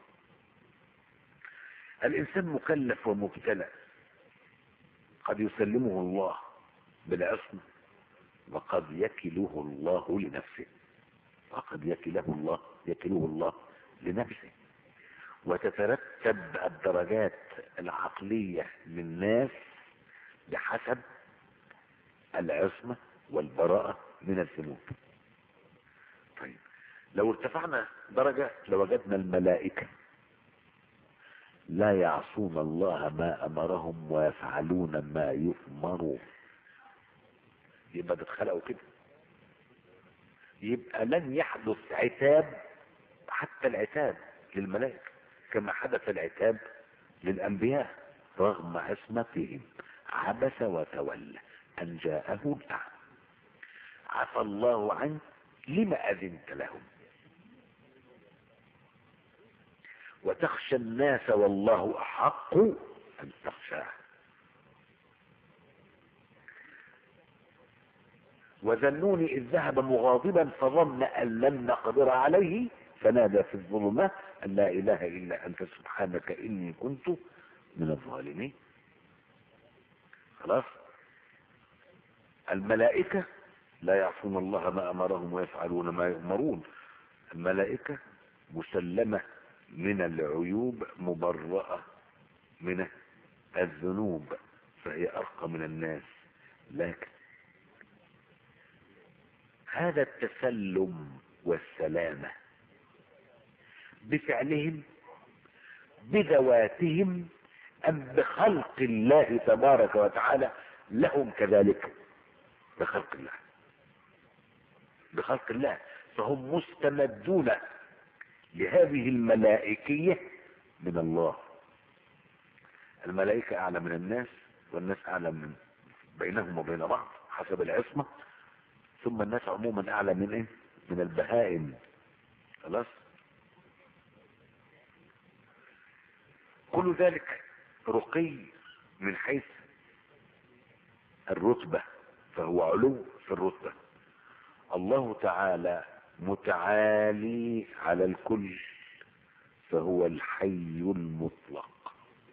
الانسان مكلف ومبتلى قد يسلمه الله بالعصمة وقد يكله الله لنفسه وقد يكله الله يكله الله لنفسه وتترتب الدرجات العقلية للناس بحسب العصمة والبراءة من الذنوب طيب لو ارتفعنا درجة لوجدنا الملائكة لا يعصون الله ما أمرهم ويفعلون ما يؤمرون يبقى ده اتخلقوا كده يبقى لن يحدث عتاب حتى العتاب للملائكة كما حدث العتاب للأنبياء رغم عصمتهم عبس وتولى أن جاءه الأعمى عفى الله عنه لما أذنت لهم وتخشى الناس والله أحق أن تخشاه وذنوني إذ ذهب مغاضبا فظن أن لن نقدر عليه فنادى في الظلمات أن لا إله إلا أنت سبحانك إني كنت من الظالمين خلاص الملائكة لا يعصون الله ما أمرهم ويفعلون ما يؤمرون الملائكة مسلمة من العيوب مبرأة من الذنوب فهي أرقى من الناس لكن هذا التسلم والسلامة بفعلهم بذواتهم أم بخلق الله تبارك وتعالى لهم كذلك بخلق الله بخلق الله فهم مستمدون لهذه الملائكية من الله الملائكة أعلى من الناس والناس أعلى من بينهم وبين بعض حسب العصمة ثم الناس عموما أعلى من إيه؟ من البهائم خلاص كل ذلك رقي من حيث الرتبة فهو علو في الرتبة الله تعالى متعالي على الكل فهو الحي المطلق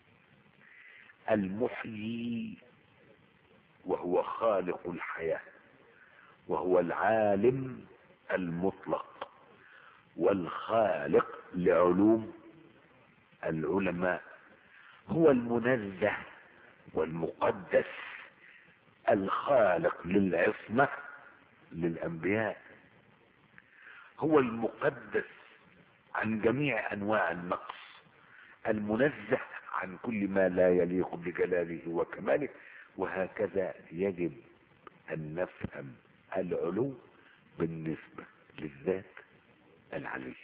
المحيي وهو خالق الحياة وهو العالم المطلق والخالق لعلوم العلماء هو المنزه والمقدس الخالق للعصمة للأنبياء هو المقدس عن جميع أنواع النقص المنزه عن كل ما لا يليق بجلاله وكماله وهكذا يجب أن نفهم العلو بالنسبة للذات العلية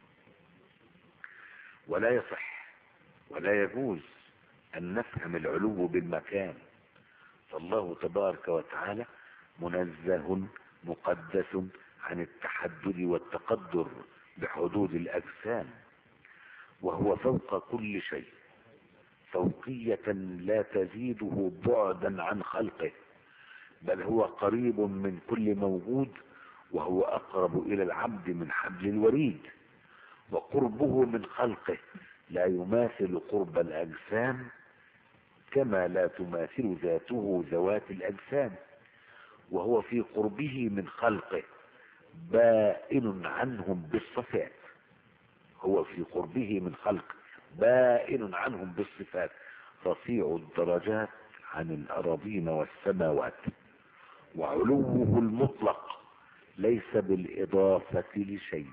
ولا يصح ولا يجوز أن نفهم العلو بالمكان فالله تبارك وتعالى منزه مقدس عن التحدد والتقدر بحدود الأجسام وهو فوق كل شيء فوقية لا تزيده بعدا عن خلقه بل هو قريب من كل موجود وهو أقرب إلى العبد من حبل الوريد وقربه من خلقه لا يماثل قرب الأجسام كما لا تماثل ذاته ذوات الأجسام وهو في قربه من خلقه بائن عنهم بالصفات هو في قربه من خلقه بائن عنهم بالصفات رفيع الدرجات عن الأراضين والسماوات وعلوه المطلق ليس بالإضافة لشيء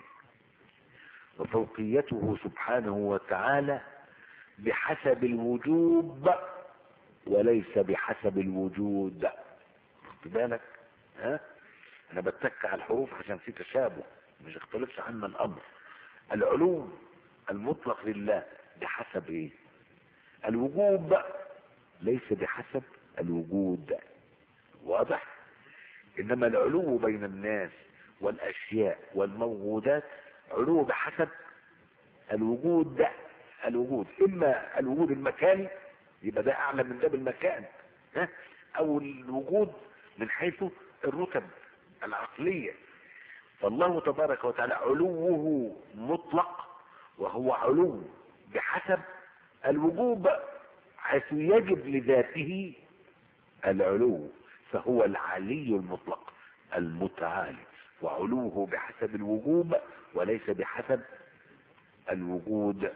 وفوقيته سبحانه وتعالى بحسب الوجوب وليس بحسب الوجود خد بالك ها انا بتك على الحروف عشان في تشابه مش اختلفش عنا الامر العلو المطلق لله بحسب ايه الوجوب ليس بحسب الوجود واضح انما العلو بين الناس والاشياء والموجودات علو بحسب الوجود ده الوجود اما الوجود المكاني يبقى ده اعلى من ده بالمكان ها او الوجود من حيث الرتب العقلية فالله تبارك وتعالى علوه مطلق وهو علو بحسب الوجوب حيث يجب لذاته العلو فهو العلي المطلق المتعالي وعلوه بحسب الوجوب وليس بحسب الوجود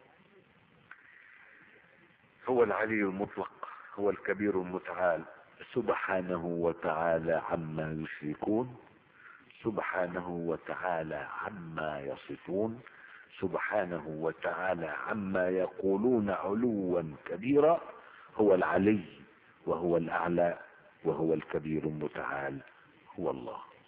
هو العلي المطلق هو الكبير المتعال سبحانه وتعالى عما يشركون سبحانه وتعالى عما يصفون سبحانه وتعالى عما يقولون علوا كبيرا هو العلي وهو الأعلى وهو الكبير المتعال هو الله